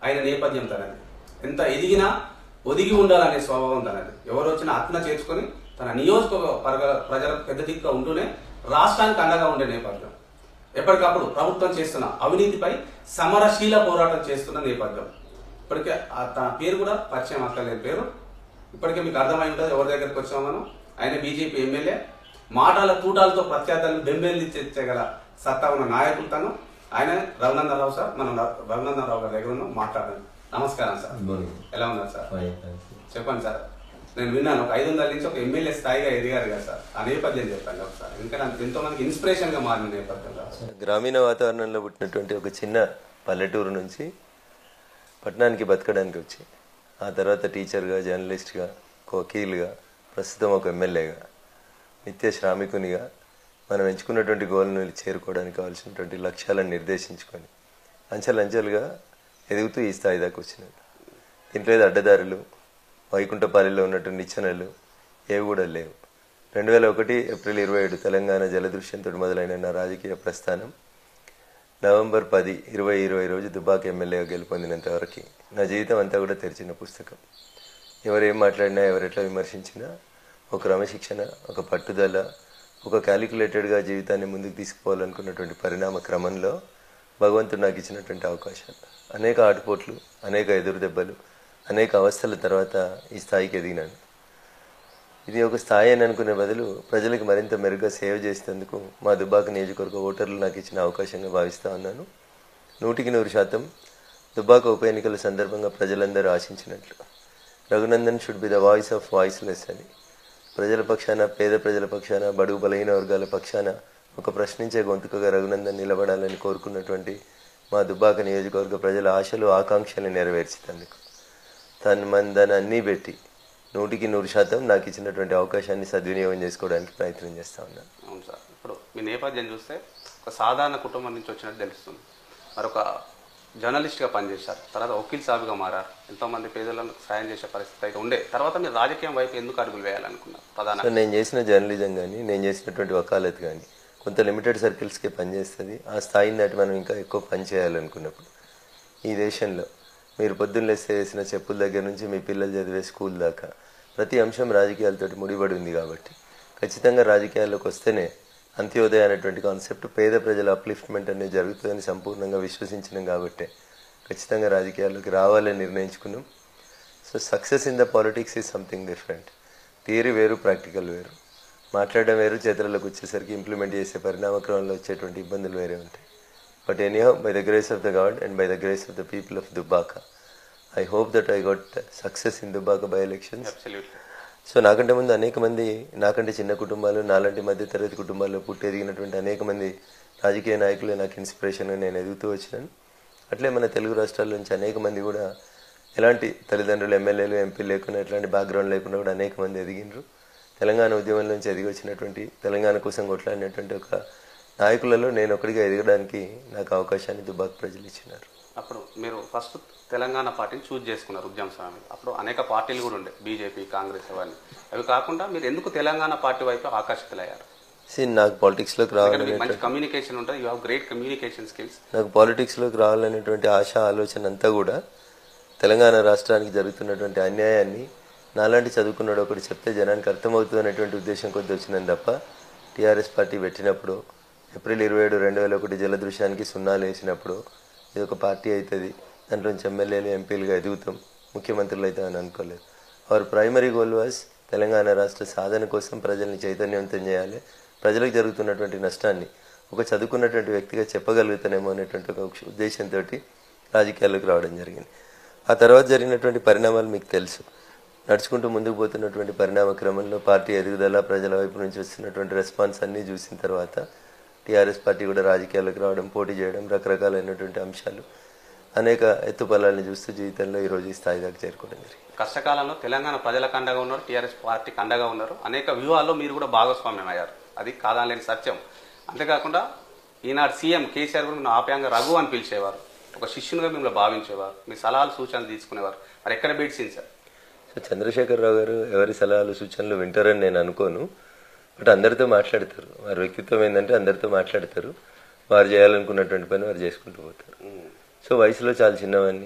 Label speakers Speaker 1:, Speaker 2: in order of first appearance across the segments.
Speaker 1: ఆయన నేపథ్యం తనది ఎంత ఎదిగినా ఒదిగి ఉండాలనే స్వభావం తనది ఎవరు వచ్చినా ఆత్మ చేర్చుకొని తన నియోజకవర్గ ప్రజలకు పెద్ద దిక్కుగా ఉంటూనే రాష్ట్రానికి అండగా ఉండే నేపథ్యం ఎప్పటికప్పుడు ప్రభుత్వం చేస్తున్న అవినీతిపై సమరశీల పోరాటం చేస్తున్న నేపథ్యం ఇప్పటికే ఆ తన పేరు కూడా పరిచయం అక్కర్లేని పేరు ఇప్పటికే మీకు అర్థమై ఉంటుంది ఎవరి దగ్గరికి వచ్చామో మనం ఆయన బీజేపీ ఎమ్మెల్యే మాటల తూటాలతో ప్రత్యర్థులను బెంబేలి తెచ్చగల సత్తా ఉన్న నాయకులు తను ఆయన రఘునందనరావు సార్ మనం ర- రఘునందనరావు గారి దగ్గర ఉన్నాం మాట్లాడండి నమస్కారం సార్
Speaker 2: Good morning.
Speaker 1: ఎలా ఉన్నారు సార్
Speaker 2: Fine, thanks.
Speaker 1: చెప్పండి సార్ నేను విన్నాను ఒక ఐదు వందల నుంచి ఒక ఎమ్మెల్యే స్థాయిగా ఎదిగారు కదా సార్ ఆ నేపథ్యం చెప్పండి ఒకసారి ఇంకా నాకు ఎంతో మందికి ఇన్స్పిరేషన్ గా మారిన నేపథ్యం కదా
Speaker 2: గ్రామీణ వాతావరణంలో పుట్టినటువంటి ఒక చిన్న పల్లెటూరు నుంచి పట్టణానికి బతకడానికి వచ్చి ఆ తర్వాత టీచర్గా జర్నలిస్ట్గా వకీల్గా ప్రస్తుతం ఒక ఎమ్మెల్యేగా నిత్య శ్రామికునిగా మనం ఎంచుకున్నటువంటి గోల్ను చేరుకోవడానికి కావాల్సినటువంటి లక్ష్యాలను నిర్దేశించుకొని అంచెలంచెలుగా ఎదుగుతూ ఈ స్థాయి దాకా వచ్చినది దీంట్లో ఏదో అడ్డదారులు వైకుంఠపాలిలో ఉన్నటువంటి నిచ్చెనలు ఏవి కూడా లేవు రెండు వేల ఒకటి ఏప్రిల్ ఇరవై ఏడు తెలంగాణ జలదృశ్యంతో మొదలైన నా రాజకీయ ప్రస్థానం నవంబర్ పది ఇరవై ఇరవై రోజు దుబాక్ ఎమ్మెల్యేగా గెలుపొందినంత వరకు నా జీవితం అంతా కూడా తెరిచిన పుస్తకం ఎవరు ఏం మాట్లాడినా ఎవరు ఎట్లా విమర్శించినా ఒక క్రమశిక్షణ ఒక పట్టుదల ఒక క్యాలిక్యులేటెడ్గా జీవితాన్ని ముందుకు తీసుకుపోవాలనుకున్నటువంటి పరిణామ క్రమంలో భగవంతుడు నాకు ఇచ్చినటువంటి అవకాశాలు అనేక ఆటుపోట్లు అనేక ఎదురు దెబ్బలు అనేక అవస్థల తర్వాత ఈ స్థాయికి ఎదిగినాను ఇది ఒక స్థాయి అని అనుకునే బదులు ప్రజలకు మరింత మెరుగ్గా సేవ చేసేందుకు మా దుబ్బాక నియోజకవర్గ ఓటర్లు నాకు ఇచ్చిన అవకాశంగా భావిస్తా ఉన్నాను నూటికి నూరు శాతం దుబ్బాక ఉప ఎన్నికల సందర్భంగా ప్రజలందరూ ఆశించినట్లు Raghunandan should be the voice of voiceless అని ప్రజల పక్షాన పేద ప్రజల పక్షాన బడుగు బలహీన వర్గాల పక్షాన ఒక ప్రశ్నించే గొంతుకగా రఘునందన్ నిలబడాలని కోరుకున్నటువంటి మా దుబ్బాక నియోజకవర్గ ప్రజల ఆశలు ఆకాంక్షలు నెరవేర్చేందుకు తను మన దాన్ని అన్నీ పెట్టి నూటికి నూరు శాతం నాకు ఇచ్చినటువంటి అవకాశాన్ని సద్వినియోగం చేసుకోవడానికి ప్రయత్నం చేస్తా ఉన్నాను
Speaker 1: అవును సార్ ఇప్పుడు మీ నేపథ్యం చూస్తే ఒక సాధారణ కుటుంబం నుంచి వచ్చినట్టు తెలుస్తుంది మరొక జర్నలిస్ట్గా పనిచేశారు తర్వాత వకీల్ సాబుగా మారారు ఎంతోమంది పేదలకు సాయం చేసే పరిస్థితి అయితే ఉండే తర్వాత మీరు రాజకీయం వైపు ఎందుకు అడుగులు వేయాలనుకున్నారు ప్రధాన
Speaker 2: సో నేను చేసిన జర్నలిజం కానీ నేను చేసినటువంటి వకాలత్ కానీ కొంత లిమిటెడ్ సర్కిల్స్కే పనిచేస్తుంది ఆ స్థాయిని దాటి మనం ఇంకా ఎక్కువ పని చేయాలనుకున్నప్పుడు ఈ దేశంలో మీరు పొద్దున్న లేస్తే వేసిన చెప్పుల దగ్గర నుంచి మీ పిల్లలు చదివే స్కూల్ దాకా ప్రతి అంశం రాజకీయాలతోటి ముడిపడి ఉంది కాబట్టి ఖచ్చితంగా రాజకీయాల్లోకి వస్తేనే అంత్యోదయ అనేటువంటి కాన్సెప్ట్ పేద ప్రజల అప్లిఫ్ట్మెంట్ అనేది జరుగుతుందని సంపూర్ణంగా విశ్వసించినాం కాబట్టి ఖచ్చితంగా రాజకీయాల్లోకి రావాలని నిర్ణయించుకున్నాం so success in the politics is something different theory వేరు ప్రాక్టికల్ వేరు మాట్లాడడం వేరు చేతులకు వచ్చేసరికి ఇంప్లిమెంట్ చేసే పరిణామ క్రమంలో వచ్చేటువంటి ఇబ్బందులు వేరే ఉంటాయి but anyhow by the grace of the god and by the grace of the people of Dubbaka I hope that I got success in Dubbaka by elections
Speaker 1: absolutely
Speaker 2: so నాకంటే ముందు అనేక మంది నాకంటే చిన్న కుటుంబాలు నాలాంటి మధ్య తరగతి కుటుంబాల్లో పుట్టి ఎదిగినటువంటి అనేక మంది రాజకీయ నాయకులు నాకు ఇన్స్పిరేషన్గా నేను ఎదుగుతూ వచ్చినాను అట్లే మన తెలుగు రాష్ట్రాల నుంచి అనేక మంది కూడా ఎలాంటి తల్లిదండ్రులు ఎమ్మెల్యేలు ఎంపీలు లేకుండా ఎట్లాంటి బ్యాక్గ్రౌండ్ లేకుండా కూడా అనేక మంది ఎదిగినరు తెలంగాణ ఉద్యమం నుంచి ఎదిగి వచ్చినటువంటి తెలంగాణ కోసం కొట్లాడినటువంటి ఒక నాయకులలో నేను ఒకటిగా ఎదగడానికి నాకు అవకాశాన్ని దుబ్బాక ప్రజలు ఇచ్చినారు
Speaker 1: అప్పుడు మీరు ఫస్ట్ తెలంగాణ పార్టీని చూజ్ చేసుకున్నారు ఉద్యమ స్వామి అప్పుడు అనేక పార్టీలు కూడా ఉండే బీజేపీ కాంగ్రెస్ అవన్నీ అవి కాకుండా మీరు ఎందుకు తెలంగాణ పార్టీ వైపు ఆకర్షితులయ్యారు
Speaker 2: సి నాకు పాలిటిక్స్లోకి
Speaker 1: ఎందుకంటే
Speaker 2: రావాలని
Speaker 1: మీకు మంచి కమ్యూనికేషన్ ఉంటుంది you have great communication skills
Speaker 2: నాకు పాలిటిక్స్లోకి రావాలనేటువంటి ఆశ ఆలోచన అంతా కూడా తెలంగాణ రాష్ట్రానికి జరుగుతున్నటువంటి అన్యాయాన్ని నాలాంటి చదువుకున్నాడు ఒకటి చెప్తే జనానికి అర్థమవుతుంది అనేటువంటి ఉద్దేశం కొద్ది వచ్చిందని తప్ప టీఆర్ఎస్ పార్టీ పెట్టినప్పుడు ఏప్రిల్ ఇరవై ఏడు రెండు వేల ఒకటి జలదృశ్యానికి సున్నాలు వేసినప్పుడు ఇది ఒక పార్టీ అవుతుంది దాంట్లో నుంచి ఎమ్మెల్యేలు ఎంపీలుగా ఎదుగుతాం ముఖ్యమంత్రులు అవుతామని అనుకోలేదు our primary goal was Telangana రాష్ట్ర సాధన కోసం ప్రజల్ని చైతన్యవంతం చేయాలి ప్రజలకు జరుగుతున్నటువంటి నష్టాన్ని ఒక చదువుకున్నటువంటి వ్యక్తిగా చెప్పగలుగుతానేమో అనేటువంటి ఒక ఉద్దేశంతో రాజకీయాల్లోకి రావడం జరిగింది ఆ తర్వాత జరిగినటువంటి పరిణామాలు మీకు తెలుసు నడుచుకుంటూ ముందుకు పోతున్నటువంటి పరిణామ క్రమంలో పార్టీ ఎదుగుదల ప్రజల వైపు నుంచి వస్తున్నటువంటి రెస్పాన్స్ అన్నీ చూసిన తర్వాత టీఆర్ఎస్ పార్టీ కూడా రాజకీయాల్లోకి రావడం పోటీ చేయడం రకరకాలైనటువంటి అంశాలు అనేక ఎత్తుపల్లాలను చూస్తూ జీవితంలో ఈరోజు ఈ స్థాయి దాకా చేరుకోవడం జరిగింది
Speaker 1: కష్టకాలంలో తెలంగాణ ప్రజలకు అండగా ఉన్నారు టీఆర్ఎస్ పార్టీకి అండగా ఉన్నారు అనేక వ్యూహాల్లో మీరు కూడా భాగస్వామ్యం అయ్యారు అది కాదాలేని సత్యం అంతేకాకుండా ఈనాడు సీఎం కేసీఆర్ కూడా మిమ్మల్ని ఆప్యాయంగా రఘు అని పిలిచేవారు ఒక శిష్యునిగా మిమ్మల్ని భావించేవారు మీ సలహాలు సూచనలు తీసుకునేవారు మరి ఎక్కడ బెడ్సింది సార్
Speaker 2: సో చంద్రశేఖరరావు గారు ఎవరి సలహాలు సూచనలు వింటారని నేను అనుకోను బట్ అందరితో మాట్లాడతారు వారి వ్యక్తిత్వం ఏంటంటే అందరితో మాట్లాడతారు వారు చేయాలనుకున్నటువంటి పని వారు చేసుకుంటూ పోతారు సో వయసులో చాలా చిన్నవాడిని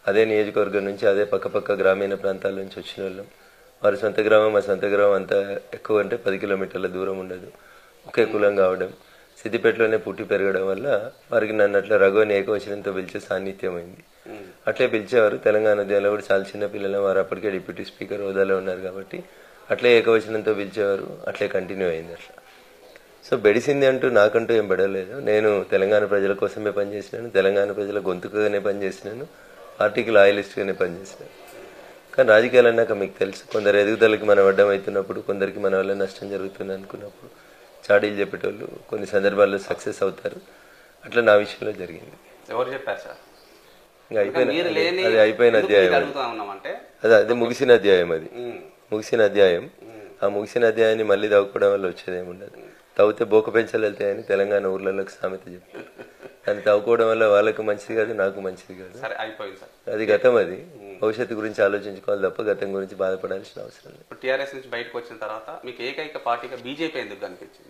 Speaker 2: అదే నియోజకవర్గం నుంచి అదే పక్కపక్క గ్రామీణ ప్రాంతాల నుంచి వచ్చిన వాళ్ళం వారి సొంత గ్రామం మా సొంత గ్రామం అంతా ఎక్కువ అంటే పది కిలోమీటర్ల దూరం ఉండదు ఒకే కులం కావడం సిద్దిపేటలోనే పుట్టి పెరగడం వల్ల వారికి నన్ను అట్లా రఘు అని ఏకవచనంతో పిలిచే సాన్నిధ్యం అయింది అట్లే పిలిచేవారు తెలంగాణ ఉద్యమంలో కూడా చాలా చిన్న పిల్లలు వారు అప్పటికే డిప్యూటీ స్పీకర్ హోదాలో ఉన్నారు కాబట్టి అట్లే ఏకవచనంతో పిలిచేవారు అట్లే కంటిన్యూ అయింది అట్లా సో బెడిసింది అంటూ నాకంటూ ఏం పడలేదు నేను తెలంగాణ ప్రజల కోసమే పనిచేసినాను తెలంగాణ ప్రజల గొంతుకగానే పనిచేసినాను పార్టీకి లాయలిస్ట్గానే పనిచేసినాను కానీ రాజకీయాలు అన్నాక మీకు తెలుసు కొందరు ఎదుగుదలకి మనం అడ్డం అవుతున్నప్పుడు కొందరికి మన వల్ల నష్టం జరుగుతుంది అనుకున్నప్పుడు చాడీలు చెప్పేటోళ్ళు కొన్ని సందర్భాల్లో సక్సెస్ అవుతారు అట్లా నా విషయంలో జరిగింది
Speaker 1: ఎవరు చెప్పారు సార్
Speaker 2: ఇంకా అయిపోయిన
Speaker 1: మీరు లేని
Speaker 2: అది అయిపోయిన
Speaker 1: ఎందుకు
Speaker 2: అధ్యాయం
Speaker 1: ఇది
Speaker 2: అది.
Speaker 1: అడుగుతా ఉన్నామంటే
Speaker 2: అదే అది ముగిసిన అధ్యాయం అది
Speaker 1: ఉమ్,
Speaker 2: ముగిసిన అధ్యాయం ఆ ముగిసిన అధ్యాయాన్ని మళ్ళీ తవ్వుకోవడం వల్ల వచ్చేది ఏముండదు తవ్వితే బోక పెంచలు వెళ్తాయని తెలంగాణ ఊర్లలోకి సామెత చెప్తారు దాన్ని తవ్వుకోవడం వల్ల వాళ్ళకు మంచిది కాదు నాకు మంచిది కాదు
Speaker 1: సరే అయిపోయింది సార్
Speaker 2: అది గతం అది భవిష్యత్తు గురించి ఆలోచించుకోవాలి తప్ప గతం గురించి బాధపడాల్సిన అవసరం లేదు
Speaker 1: ఇప్పుడు టీఆర్ఎస్ నుంచి బయటకు వచ్చిన తర్వాత మీకు ఏకైక పార్టీగా బీజేపీ ఎందుకు కనిపించింది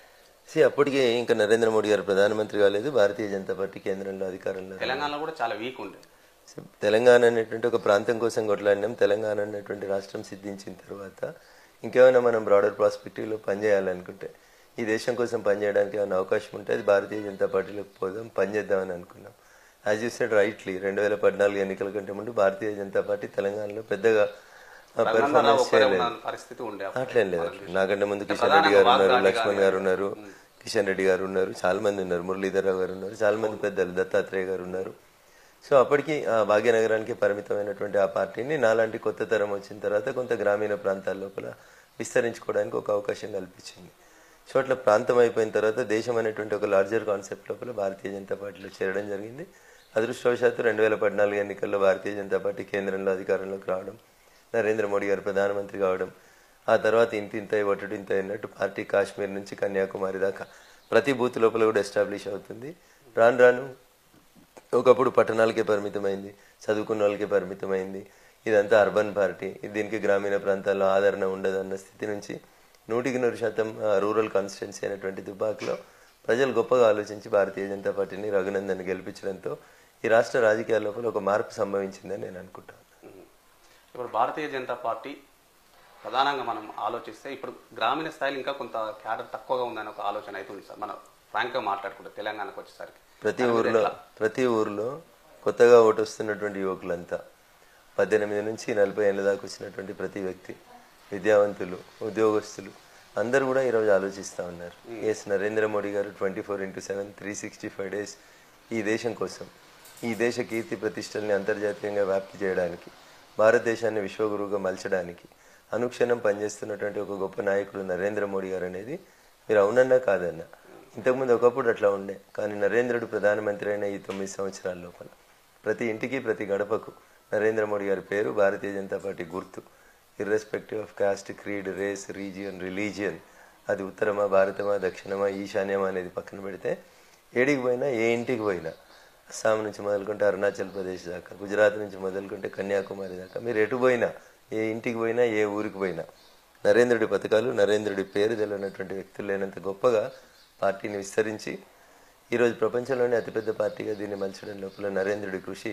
Speaker 2: సి అప్పటికే ఇంకా నరేంద్ర మోడీ గారు ప్రధానమంత్రి కాలేదు భారతీయ జనతా పార్టీ కేంద్రంలో అధికారంలో
Speaker 1: తెలంగాణలో కూడా చాలా వీక్ ఉండే
Speaker 2: తెలంగాణ అనేటువంటి ఒక ప్రాంతం కోసం కొట్లాడినాం తెలంగాణ అనేటువంటి రాష్ట్రం సిద్ధించిన తర్వాత ఇంకేమైనా మనం బ్రాడర్ ప్రాస్పెక్టివ్లో పనిచేయాలనుకుంటే ఈ దేశం కోసం పనిచేయడానికి ఏమైనా అవకాశం ఉంటే అది భారతీయ జనతా పార్టీలోకి పోదాం పనిచేద్దామని అనుకున్నాం యాజ్ యూ సెడ్ రైట్లీ రెండు వేల పద్నాలుగు ఎన్నికల కంటే ముందు భారతీయ జనతా పార్టీ తెలంగాణలో పెద్దగా
Speaker 1: రఘునందనరావు
Speaker 2: పెర్ఫార్మెన్స్
Speaker 1: ఒక్కరే
Speaker 2: చేయలేదు
Speaker 1: ఉన్న పరిస్థితి ఉండే అప్పుడు.
Speaker 2: అట్లేం లేదు అట్లా నాకంటే ముందు కిషన్
Speaker 1: ప్రధానంగా
Speaker 2: రెడ్డి గారు ఉన్నారు
Speaker 1: వాగ్దాడి
Speaker 2: లక్ష్మణ్ గారు ఉన్నారు కిషన్ రెడ్డి గారు ఉన్నారు చాలా మంది ఉన్నారు మురళీధరరావు గారు ఉన్నారు చాలా మంది పెద్దలు దత్తాత్రేయ గారు ఉన్నారు సో అప్పటికి ఆ భాగ్యనగరానికి పరిమితమైనటువంటి ఆ పార్టీని నాలాంటి కొత్త తరం వచ్చిన తర్వాత కొంత గ్రామీణ ప్రాంతాల లోపల విస్తరించుకోవడానికి ఒక అవకాశం కల్పించింది సో అట్లా ప్రాంతం అయిపోయిన తర్వాత దేశం అనేటువంటి ఒక లార్జర్ కాన్సెప్ట్ లోపల భారతీయ జనతా పార్టీలో చేరడం జరిగింది అదృష్టవశాత్తు రెండు వేల పద్నాలుగు ఎన్నికల్లో భారతీయ జనతా పార్టీ కేంద్రంలో అధికారంలోకి రావడం నరేంద్ర మోడీ గారు ప్రధానమంత్రి కావడం ఆ తర్వాత ఇంత ఇంత ఒట్టడు ఇంత అన్నట్టు పార్టీ కాశ్మీర్ నుంచి కన్యాకుమారి దాకా ప్రతి బూత్ లోపల కూడా ఎస్టాబ్లిష్ అవుతుంది రాను రాను ఒకప్పుడు పట్టణాలకే పరిమితమైంది చదువుకున్న వాళ్ళకే పరిమితమైంది ఇదంతా అర్బన్ పార్టీ దీనికి గ్రామీణ ప్రాంతాల్లో ఆదరణ ఉండదు అన్న స్థితి నుంచి నూటికి నూరు శాతం ఆ, రూరల్ కాన్స్టిట్యున్సీ అయినటువంటి దుబాక్లో ప్రజలు గొప్పగా ఆలోచించి భారతీయ జనతా పార్టీని రఘునందన్ గెలిపించడంతో ఈ రాష్ట్ర రాజకీయాల లోపల ఒక మార్పు సంభవించిందని నేను అనుకుంటాను
Speaker 1: ఉమ్. ఇప్పుడు భారతీయ జనతా పార్టీ ప్రధానంగా మనం ఆలోచిస్తే ఇప్పుడు గ్రామీణ స్థాయిలో ఇంకా కొంత క్యాడర్ తక్కువగా ఉందని ఒక ఆలోచన అవుతుంది సార్ మనం ఫ్రాంక్గా మాట్లాడుకుంటే తెలంగాణకు వచ్చేసరికి
Speaker 2: ప్రతి
Speaker 1: దాని మీద
Speaker 2: ఊర్లో
Speaker 1: ఎట్లా?
Speaker 2: ప్రతి ఊర్లో కొత్తగా ఓటు వస్తున్నటువంటి యువకులంతా పద్దెనిమిది నుంచి నలభై ఏళ్ళ దాకా వచ్చినటువంటి ప్రతి వ్యక్తి విద్యావంతులు ఉద్యోగస్తులు అందరూ కూడా ఈరోజు ఆలోచిస్తూ ఉన్నారు ఎస్ నరేంద్ర మోడీ గారు twenty four into seven three sixty five days ఈ దేశం కోసం ఈ దేశ కీర్తి ప్రతిష్టల్ని అంతర్జాతీయంగా వ్యాప్తి చేయడానికి భారతదేశాన్ని విశ్వగురువుగా మలచడానికి అనుక్షణం పనిచేస్తున్నటువంటి ఒక గొప్ప నాయకుడు నరేంద్ర మోడీ గారు అనేది మీరు అవునన్నా కాదన్నా ఇంతకుముందు ఒకప్పుడు అట్లా ఉండే కానీ నరేంద్రుడు ప్రధానమంత్రి అయిన ఈ తొమ్మిది సంవత్సరాల లోపల ప్రతి ఇంటికి ప్రతి గడపకు నరేంద్ర మోడీ గారి పేరు భారతీయ జనతా పార్టీ గుర్తు irrespective of caste creed race region religion అది ఉత్తరమా భారతమా దక్షిణమా ఈశాన్యమా అనేది పక్కన పెడితే ఏడికి పోయినా ఏ ఇంటికి పోయినా అస్సాం నుంచి మొదలుకుంటే అరుణాచల్ ప్రదేశ్ దాకా గుజరాత్ నుంచి మొదలుకుంటే కన్యాకుమారి దాకా మీరు ఎటు పోయినా ఏ ఇంటికి పోయినా ఏ ఊరికి పోయినా నరేంద్రుడి పథకాలు నరేంద్రుడి పేరు తెలియనటువంటి వ్యక్తులు లేనంత గొప్పగా పార్టీని విస్తరించి ఈరోజు ప్రపంచంలోనే అతిపెద్ద పార్టీగా దీన్ని మలచడం లోపల నరేంద్రుడి కృషి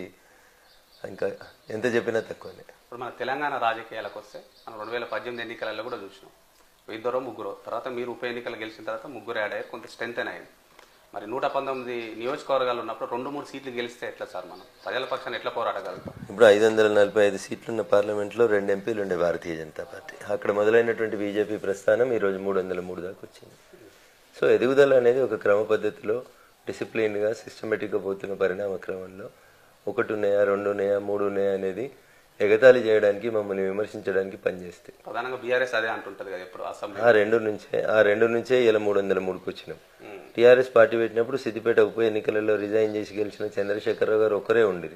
Speaker 2: ఇంకా ఎంత చెప్పినా తక్కువనే
Speaker 1: ఇప్పుడు మన తెలంగాణ రాజకీయాలకు వస్తే మనం రెండు వేల పద్దెనిమిది ఎన్నికలలో కూడా చూసినాం ఇద్దరు ముగ్గురు తర్వాత మీరు ఉప ఎన్నికలు గెలిచిన తర్వాత ముగ్గురు యాడ్ అయ్యారు కొంత స్ట్రెంత్ అయింది మరి నూట పంతొమ్మిది నియోజకవర్గాలు ఉన్నప్పుడు రెండు మూడు సీట్లు గెలిస్తే ఎట్లా సార్ మనం ప్రజల పక్షాన్ని ఎట్లా పోరాడగలుగుతాం
Speaker 2: ఇప్పుడు ఐదు వందల నలభై ఐదు సీట్లున్న పార్లమెంట్లో రెండు ఎంపీలు ఉండే భారతీయ జనతా పార్టీ అక్కడ మొదలైనటువంటి బీజేపీ ప్రస్థానం ఈరోజు మూడు వందల మూడు దాకా వచ్చింది సో ఎదుగుదల అనేది ఒక క్రమ పద్ధతిలో డిసిప్లిన్గా సిస్టమేటిక్గా పోతున్న పరిణామ క్రమంలో ఒకటి ఉన్నాయా రెండు ఉన్నాయా మూడు ఉన్నాయా అనేది ఎగతాళి చేయడానికి మమ్మల్ని విమర్శించడానికి పనిచేస్తాయి
Speaker 1: ప్రధానంగా బీఆర్ఎస్ అదే అంటుంటది కదా ఎప్పుడు అసెంబ్లీ
Speaker 2: ఆ రెండు నుంచే ఆ రెండు నుంచే ఇలా మూడు వందల మూడుకి వచ్చినాం టీఆర్ఎస్ పార్టీ పెట్టినప్పుడు సిద్దిపేట ఉప ఎన్నికలలో రిజైన్ చేసి గెలిచిన చంద్రశేఖరరావు గారు ఒకరే ఉండిరి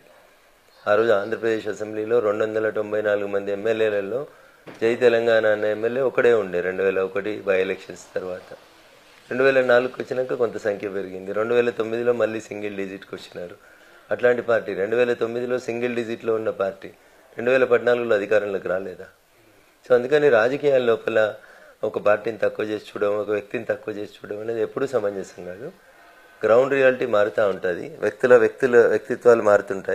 Speaker 2: ఆ రోజు ఆంధ్రప్రదేశ్ అసెంబ్లీలో రెండు వందల తొంభై నాలుగు మంది ఎమ్మెల్యేలలో జై తెలంగాణ అన్న ఎమ్మెల్యే ఒకడే ఉండే రెండు వేల ఒకటి బై ఎలక్షన్స్ తర్వాత రెండు వేల నాలుగుకి వచ్చినాక కొంత సంఖ్య పెరిగింది రెండు వేల తొమ్మిదిలో మళ్ళీ సింగిల్ డిజిట్కి వచ్చినారు అట్లాంటి పార్టీ రెండు వేల తొమ్మిదిలో సింగిల్ డిజిట్లో ఉన్న పార్టీ రెండు వేల పద్నాలుగులో అధికారంలోకి రాలేదా సో అందుకని రాజకీయాల లోపల ఒక పార్టీని తక్కువ చేసి చూడడం ఒక వ్యక్తిని తక్కువ చేసి చూడడం అనేది ఎప్పుడూ సమంజసం కాదు గ్రౌండ్ రియాలిటీ మారుతూ ఉంటుంది వ్యక్తుల వ్యక్తుల వ్యక్తిత్వాలు మారుతుంటాయి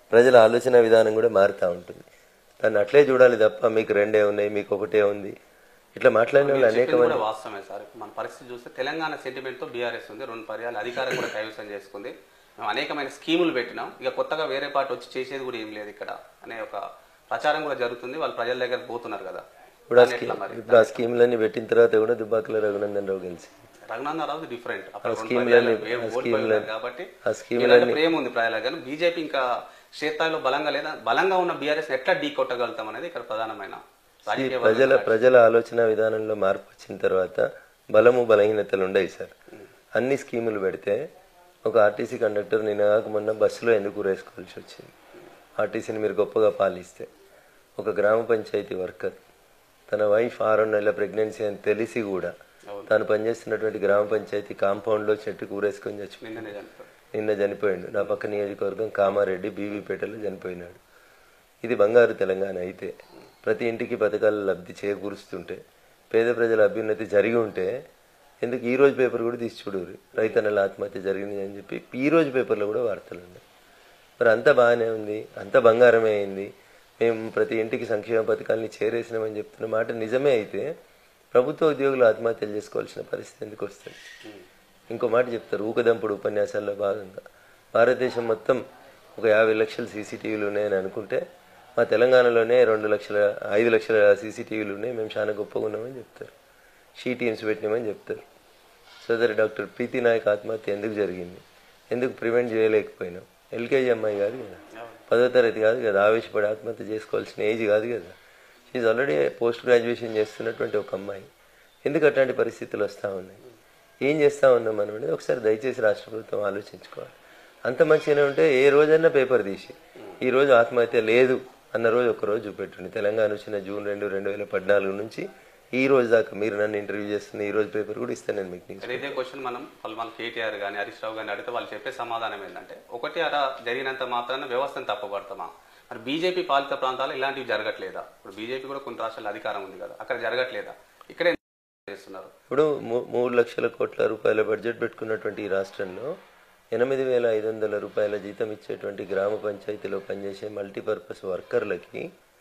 Speaker 2: ప్రజల ఆలోచన విధానం కూడా మారుతూ ఉంటుంది దాన్ని అట్లే చూడాలి తప్ప మీకు రెండే ఉన్నాయి మీకు ఒకటే ఉంది ఇట్లా మాట్లాడిన వాళ్ళు అనేక
Speaker 1: చెప్పింది
Speaker 2: మంది
Speaker 1: కూడా వాస్తవమే సార్ మన పరిస్థితి చూస్తే తెలంగాణ సెంటిమెంట్ తో బీఆర్ఎస్ ఉంది రెండు పర్యాలు అధికారం కూడా కైవసం చేసుకుంది మేము అనేకమైన స్కీములు పెట్టినాం ఇక కొత్తగా వేరే పార్టీ వచ్చి చేసేది కూడా ఏం లేదు ఇక్కడ అనే ఒక ప్రచారం కూడా జరుగుతుంది వాళ్ళు ప్రజల దగ్గర పోతున్నారు కదా
Speaker 2: ఇప్పుడు ఆ
Speaker 1: దాన్ని
Speaker 2: స్కీమ్
Speaker 1: ఎట్లా మరి
Speaker 2: ఇప్పుడు ఆ స్కీమ్లన్నీ పెట్టిన తర్వాత కూడా దుబ్బాకల రఘునందన్ రావు గెలిచి
Speaker 1: రఘునందన్ రావు డిఫరెంట్ అప్పుడు రెండు
Speaker 2: స్కీమ్లన్నీ-
Speaker 1: పర్యాలు
Speaker 2: ఆ
Speaker 1: వేవ్ ఓడిపోయి
Speaker 2: స్కీమ్లన్నీ-
Speaker 1: ఉన్నారు కాబట్టి
Speaker 2: ఆ స్కీమ్లన్నీ-
Speaker 1: వీళ్ళంటే ప్రేమ ఉంది ప్రజలకు కానీ బీజేపీ ఇంకా క్షేత్రాల్లో బలంగా లేదా బలంగా ఉన్న బీఆర్ఎస్ ఎట్లా ఢీ కొట్టగలుగుతాం అనేది ఇక్కడ ప్రధానమైన రాజకీయ
Speaker 2: ప్రజల ప్రజల ఆలోచన విధానంలో మార్పు వచ్చిన తర్వాత బలము బలహీనతలు ఉండవు సార్ అన్ని స్కీములు పెడితే ఒక ఆర్టీసీ కండక్టర్ నిన్న కాక మొన్న బస్సులో ఎందుకు ఊరేసుకోవాల్సి వచ్చింది ఆర్టీసీని మీరు గొప్పగా పాలిస్తే ఒక గ్రామ పంచాయతీ వర్కర్ తన వైఫ్ ఆరు నెలల ప్రెగ్నెన్సీ అని తెలిసి కూడా తాను పనిచేస్తున్నటువంటి గ్రామ పంచాయతీ కాంపౌండ్లో చెట్టుకు ఊరేసుకొని చచ్చిపోయింది
Speaker 1: నిన్ననే చనిపోయారు
Speaker 2: నిన్న చనిపోయిండు నా పక్క నియోజకవర్గం కామారెడ్డి బీవీపేటలో చనిపోయినాడు ఇది బంగారు తెలంగాణ అయితే ప్రతి ఇంటికి పథకాలు లబ్ధి చేకూరుస్తుంటే పేద ప్రజల అభ్యున్నతి జరిగి ఉంటే ఎందుకు ఈ రోజు పేపర్ కూడా తీసి చూడరు రైతన్నల ఆత్మహత్య జరిగింది అని చెప్పి ఈ రోజు పేపర్లో కూడా వార్తలు ఉన్నాయి మరి అంత బాగానే ఉంది అంత బంగారమే అయింది మేము ప్రతి ఇంటికి సంక్షేమ పథకాలని చేరేసినామని చెప్తున్న మాట నిజమే అయితే ప్రభుత్వ ఉద్యోగులు ఆత్మహత్యలు చేసుకోవాల్సిన పరిస్థితి ఎందుకు వస్తుంది ఇంకో మాట చెప్తారు ఊకదంపుడు ఉపన్యాసాల్లో భాగంగా భారతదేశం మొత్తం ఒక యాభై లక్షల సీసీటీవీలు ఉన్నాయని అనుకుంటే మా తెలంగాణలోనే రెండు లక్షల ఐదు లక్షల సీసీటీవీలు ఉన్నాయి మేము చాలా గొప్పగా ఉన్నామని చెప్తారు షీ టీమ్స్ పెట్టినామని చెప్తారు సోదరి డాక్టర్ ప్రీతి నాయక్ ఆత్మహత్య ఎందుకు జరిగింది ఎందుకు ప్రివెంట్ చేయలేకపోయినాం ఎల్కేజీ అమ్మాయి కాదు కదా పదో తరగతి కాదు కదా ఆవేశపడి ఆత్మహత్య చేసుకోవాల్సిన ఏజ్ కాదు కదా షీఈ్ ఆల్రెడీ పోస్ట్ గ్రాడ్యుయేషన్ చేస్తున్నటువంటి ఒక అమ్మాయి ఎందుకు అట్లాంటి పరిస్థితులు వస్తూ ఉన్నాయి ఏం చేస్తా ఉన్నాం మనం అనేది ఒకసారి దయచేసి రాష్ట్ర ప్రభుత్వం ఆలోచించుకోవాలి అంత మంచిగానే ఉంటే ఏ రోజైనా పేపర్ తీసి ఈ రోజు ఆత్మహత్య లేదు అన్న రోజు ఒక రోజు చూపెట్టుండి తెలంగాణ వచ్చిన జూన్ రెండు రెండు వేల పద్నాలుగు నుంచి ఈ రోజు దాకా మీరు నన్ను ఇంటర్వ్యూ చేస్తున్న ఈ రోజు పేపర్ కూడా ఇస్తాను నేను మీకు
Speaker 1: ఇక్కడ ఇదే క్వశ్చన్ మనం వాళ్ళు మన కేటీఆర్ కానీ హరీష్ రావు కానీ అడిగితే వాళ్ళు చెప్పే సమాధానం ఏంటంటే ఒకటి అలా జరిగినంత మాత్రాన వ్యవస్థను తప్పుపడతామా మరి బీజేపీ పాలిత ప్రాంతాలు ఇలాంటివి జరగట్లేదా ఇప్పుడు బీజేపీ కూడా కొన్ని రాష్ట్రాల్లో అధికారం ఉంది కదా అక్కడ జరగట్లేదా ఇక్కడే చేస్తున్నారు
Speaker 2: ఇప్పుడు మూ- మూడు లక్షల కోట్ల రూపాయల బడ్జెట్ పెట్టుకున్నటువంటి ఈ రాష్ట్రంలో ఎనిమిది వేల ఐదు వందల రూపాయల జీతం ఇచ్చేటువంటి గ్రామ పంచాయతీలో పనిచేసే మల్టీపర్పస్ వర్కర్లకి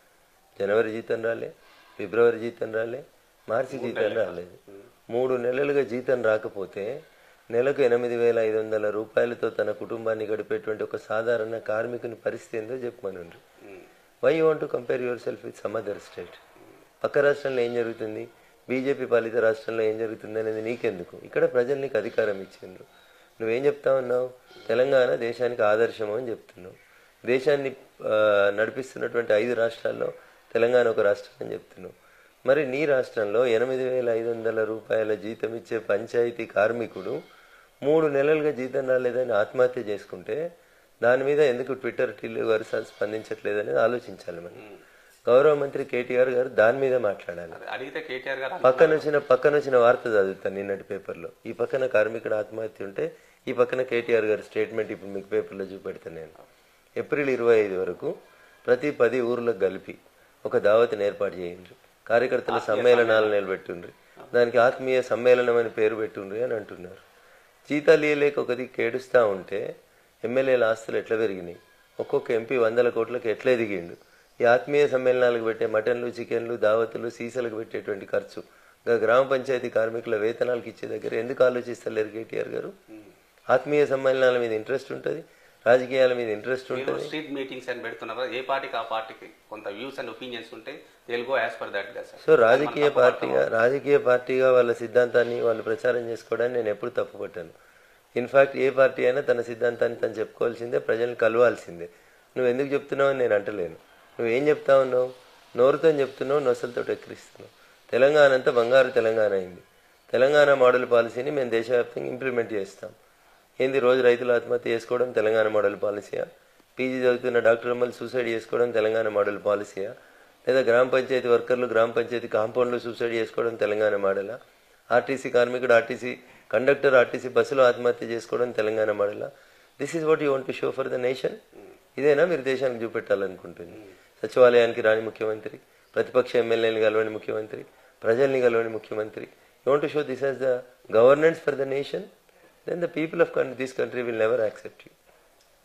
Speaker 2: జనవరి జీతం రాలే ఫిబ్రవరి జీతం రాలే మార్చి జీతం రాలేదు మూడు నెలలుగా జీతం రాకపోతే నెలకు ఎనిమిది వేల ఐదు వందల రూపాయలతో తన కుటుంబాన్ని గడిపేటువంటి ఒక సాధారణ కార్మికుని పరిస్థితి ఏందో చెప్పమనండి why you want to compare yourself with some other state పక్క రాష్ట్రంలో ఏం జరుగుతుంది బీజేపీ పాలిత రాష్ట్రంలో ఏం జరుగుతుంది అనేది నీకెందుకు ఇక్కడ ప్రజలు నీకు అధికారం ఇచ్చిండ్రు నువ్వేం చెప్తా ఉన్నావు తెలంగాణ దేశానికి ఆదర్శము అని చెప్తున్నావు దేశాన్ని ఆ, నడిపిస్తున్నటువంటి ఐదు రాష్ట్రాల్లో తెలంగాణ ఒక రాష్ట్రం అని చెప్తున్నావు మరి నీ రాష్ట్రంలో ఎనిమిది వేల ఐదు వందల రూపాయల జీతం ఇచ్చే పంచాయతీ కార్మికుడు మూడు నెలలుగా జీతం రాలేదని ఆత్మహత్య చేసుకుంటే దాని మీద ఎందుకు ట్విట్టర్ టిల్లు గారు స్పందించట్లేదనేది ఆలోచించాలి మనం గౌరవ మంత్రి కేటీఆర్ గారు దాని మీద మాట్లాడాలి
Speaker 1: అది అడిగితే కేటీఆర్ గారు
Speaker 2: పక్కన వచ్చిన పక్కన వచ్చిన వార్త చదువుతాను నిన్నటి పేపర్లో ఈ పక్కన కార్మికుడు ఆత్మహత్య ఉంటే ఈ పక్కన కేటీఆర్ గారి స్టేట్మెంట్ ఇప్పుడు మీకు పేపర్లో చూపెడతాను నేను ఏప్రిల్ ఇరవై ఐదు వరకు ప్రతి పది ఊర్లకు కలిపి ఒక దావతిని ఏర్పాటు చేయండి కార్యకర్తల సమ్మేళనాలు నిలబెట్టుండ్రి దానికి ఆత్మీయ సమ్మేళనం అని పేరు పెట్టుండ్రి అని అంటున్నారు జీతాలు ఇయ్యలేక ఒక దిక్కు ఏడుస్తూ ఉంటే ఎమ్మెల్యేల ఆస్తులు ఎట్లా పెరిగినాయి ఒక్కొక్క ఎంపీ వందల కోట్లకు ఎట్లా ఎదిగిండు ఈ ఆత్మీయ సమ్మేళనాలకు పెట్టే మటన్లు చికెన్లు దావతులు సీసాలకు పెట్టేటువంటి ఖర్చు ఇంకా గ్రామ పంచాయతీ కార్మికుల వేతనాలకు ఇచ్చే దగ్గర ఎందుకు ఆలోచిస్తలేరు కేటీఆర్ గారు ఆత్మీయ సమ్మేళనాల మీద ఇంట్రెస్ట్ ఉంటుంది రాజకీయాల మీద ఇంట్రెస్ట్ ఉంటుంది
Speaker 1: స్ట్రీట్ మీటింగ్స్ అని పెడుతున్నారు కదా, ఏ పార్టీకి ఆ పార్టీకి కొంత వ్యూస్ అండ్ ఒపీనియన్స్ ఉంటే తెలుగు యాజ్ పర్ దట్ కదా
Speaker 2: సో రాజకీయ పార్టీగా రాజకీయ పార్టీగా వాళ్ళ సిద్ధాంతాన్ని వాళ్ళు ప్రచారం చేసుకోవడానికి నేను ఎప్పుడు తప్పుపట్టాను ఇన్ఫాక్ట్ ఏ పార్టీ అయినా తన సిద్ధాంతాన్ని తను చెప్పుకోవాల్సిందే ప్రజల్ని కలవాల్సిందే నువ్వు ఎందుకు చెప్తున్నావు అని నేను అంటలేను నువ్వు ఏం చెప్తా ఉన్నావు నోరుతో చెప్తున్నావు నొసలతో ఎక్కిరిస్తున్నావు తెలంగాణ అంతా బంగారు తెలంగాణ అయింది తెలంగాణ మోడల్ పాలసీని మేము దేశవ్యాప్తంగా ఇంప్లిమెంట్ చేస్తాం ఏంది రోజు రైతులు ఆత్మహత్య చేసుకోవడం తెలంగాణ మోడల్ పాలసీయా పీజీ చదువుతున్న డాక్టర్ అమ్మలు సూసైడ్ చేసుకోవడం తెలంగాణ మోడల్ పాలసీయా లేదా గ్రామ పంచాయతీ వర్కర్లు గ్రామ పంచాయతీ కాంపౌండ్లో సూసైడ్ చేసుకోవడం తెలంగాణ మోడలా ఆర్టీసీ కార్మికుడు ఆర్టీసీ కండక్టర్ ఆర్టీసీ బస్సులో ఆత్మహత్య చేసుకోవడం తెలంగాణ మోడలా this is what you want to show for the nation ఇదేనా మీరు దేశానికి చూపెట్టాలనుకుంటుంది సచివాలయానికి రాని ముఖ్యమంత్రి ప్రతిపక్ష ఎమ్మెల్యేని కలవని ముఖ్యమంత్రి ప్రజల్ని కలవని ముఖ్యమంత్రి you want to show this as the governance for the nation then the people of this country will never accept you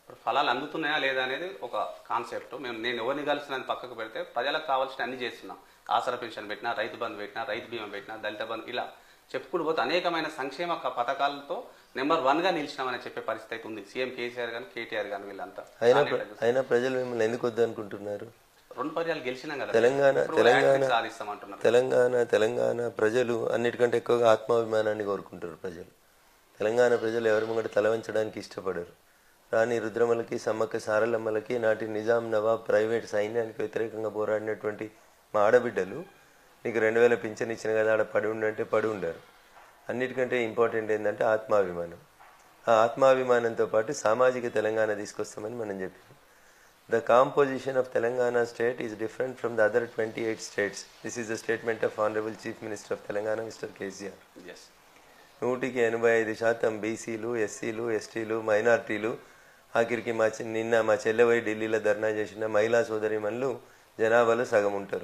Speaker 1: ఇప్పుడు ఫలాలు అందుతున్నాయా లేదా అనేది ఒక కాన్సెప్ట్ మేము నేను ఎవరిని కలిసినది పక్కకు పెడితే ప్రజలకు కావాల్సిన అన్ని చేస్తున్నాం ఆసరా పెన్షన్ పెట్టినా రైతు బంధు పెట్టినా రైతు బీమా పెట్టినా దళిత బంధు ఇలా చెప్పుకుంటూ పోతే అనేకమైన సంక్షేమ క- పథకాలతో నెంబర్ వన్ గా నిలిచినామని చెప్పే పరిస్థితి అయితే ఉంది సీఎం కేసీఆర్ కానీ కేటీఆర్ కానీ వీళ్ళంతా
Speaker 2: అయినా
Speaker 1: దాన్ని
Speaker 2: ప్ర-
Speaker 1: ఎట్లా
Speaker 2: అయినా ప్రజలు మిమ్మల్ని ఎందుకు వద్దనుకుంటున్నారు
Speaker 1: రెండు పర్యాలు గెలిచినాం కదా
Speaker 2: తెలంగాణ
Speaker 1: ఇప్పుడు
Speaker 2: తెలంగాణ
Speaker 1: హ్యాట్రిక్ సాధిస్తామంటున్నారు
Speaker 2: తెలంగాణ తెలంగాణ ప్రజలు అన్నిటికంటే ఎక్కువగా ఆత్మాభిమానాన్ని కోరుకుంటారు ప్రజలు తెలంగాణ ప్రజలు ఎవరి ముంగట తల వంచడానికి ఇష్టపడరు రాణి రుద్రమలకి సమ్మక్క సారలమ్మలకి నాటి నిజాం నవాబ్ ప్రైవేట్ సైన్యానికి వ్యతిరేకంగా పోరాడినటువంటి మా ఆడబిడ్డలు నీకు రెండు వేల పింఛన్ ఇచ్చిన కదా ఆడ పడి ఉండంటే పడి ఉండరు అన్నిటికంటే ఇంపార్టెంట్ ఏంటంటే ఆత్మాభిమానం ఆ ఆత్మాభిమానంతో పాటు సామాజిక తెలంగాణ తీసుకొస్తామని మనం చెప్పాం The composition of Telangana state is different from the other 28 states. This is the statement of Honorable Chief Minister of Telangana, Mr. KCR.
Speaker 1: Yes
Speaker 2: నూటికి ఎనభై ఐదు శాతం బీసీలు ఎస్సీలు ఎస్టీలు మైనార్టీలు ఆఖరికి మా చి- నిన్న మా చెల్లెవై ఢిల్లీలో ధర్నా చేసిన మహిళా సోదరిమణులు జనాభాలో సగం ఉంటారు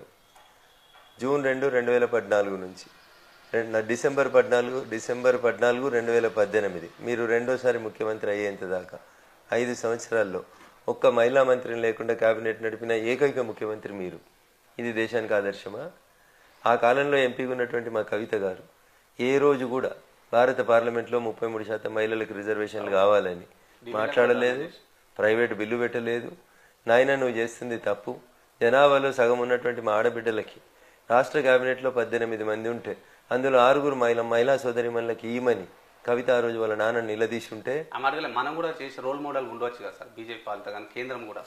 Speaker 2: జూన్ రెండు రెండు వేల పద్నాలుగు నుంచి రెం- డిసెంబర్ పద్నాలుగు డిసెంబర్ పద్నాలుగు రెండు వేల పద్దెనిమిది మీరు రెండోసారి ముఖ్యమంత్రి అయ్యేంత దాకా ఐదు సంవత్సరాల్లో ఒక్క మహిళా మంత్రిని లేకుండా కేబినెట్ నడిపిన ఏకైక ముఖ్యమంత్రి మీరు ఇది దేశానికి ఆదర్శమా ఆ కాలంలో ఎంపీగా ఉన్నటువంటి మా కవిత గారు ఏ రోజు కూడా భారత పార్లమెంట్లో ముప్పై మూడు శాతం మహిళలకు రిజర్వేషన్లు కావాలని మాట్లాడలేదు ప్రైవేట్ బిల్లు పెట్టలేదు నాయన నువ్వు చేస్తుంది తప్పు జనాభాలో సగం ఉన్నటువంటి మా ఆడబిడ్డలకి రాష్ట్ర కేబినెట్లో పద్దెనిమిది మంది ఉంటే అందులో ఆరుగురు మహిళ మహిళా సోదరిమణులకి ఈమని కవిత ఆ రోజు వాళ్ళ నాన్న నిలదీసి ఉంటే
Speaker 1: ఆ మాటగా మనం కూడా చేసే రోల్ మోడల్ ఉండవచ్చు కదా సార్ బీజేపీ పాలిత కానీ కేంద్రం కూడా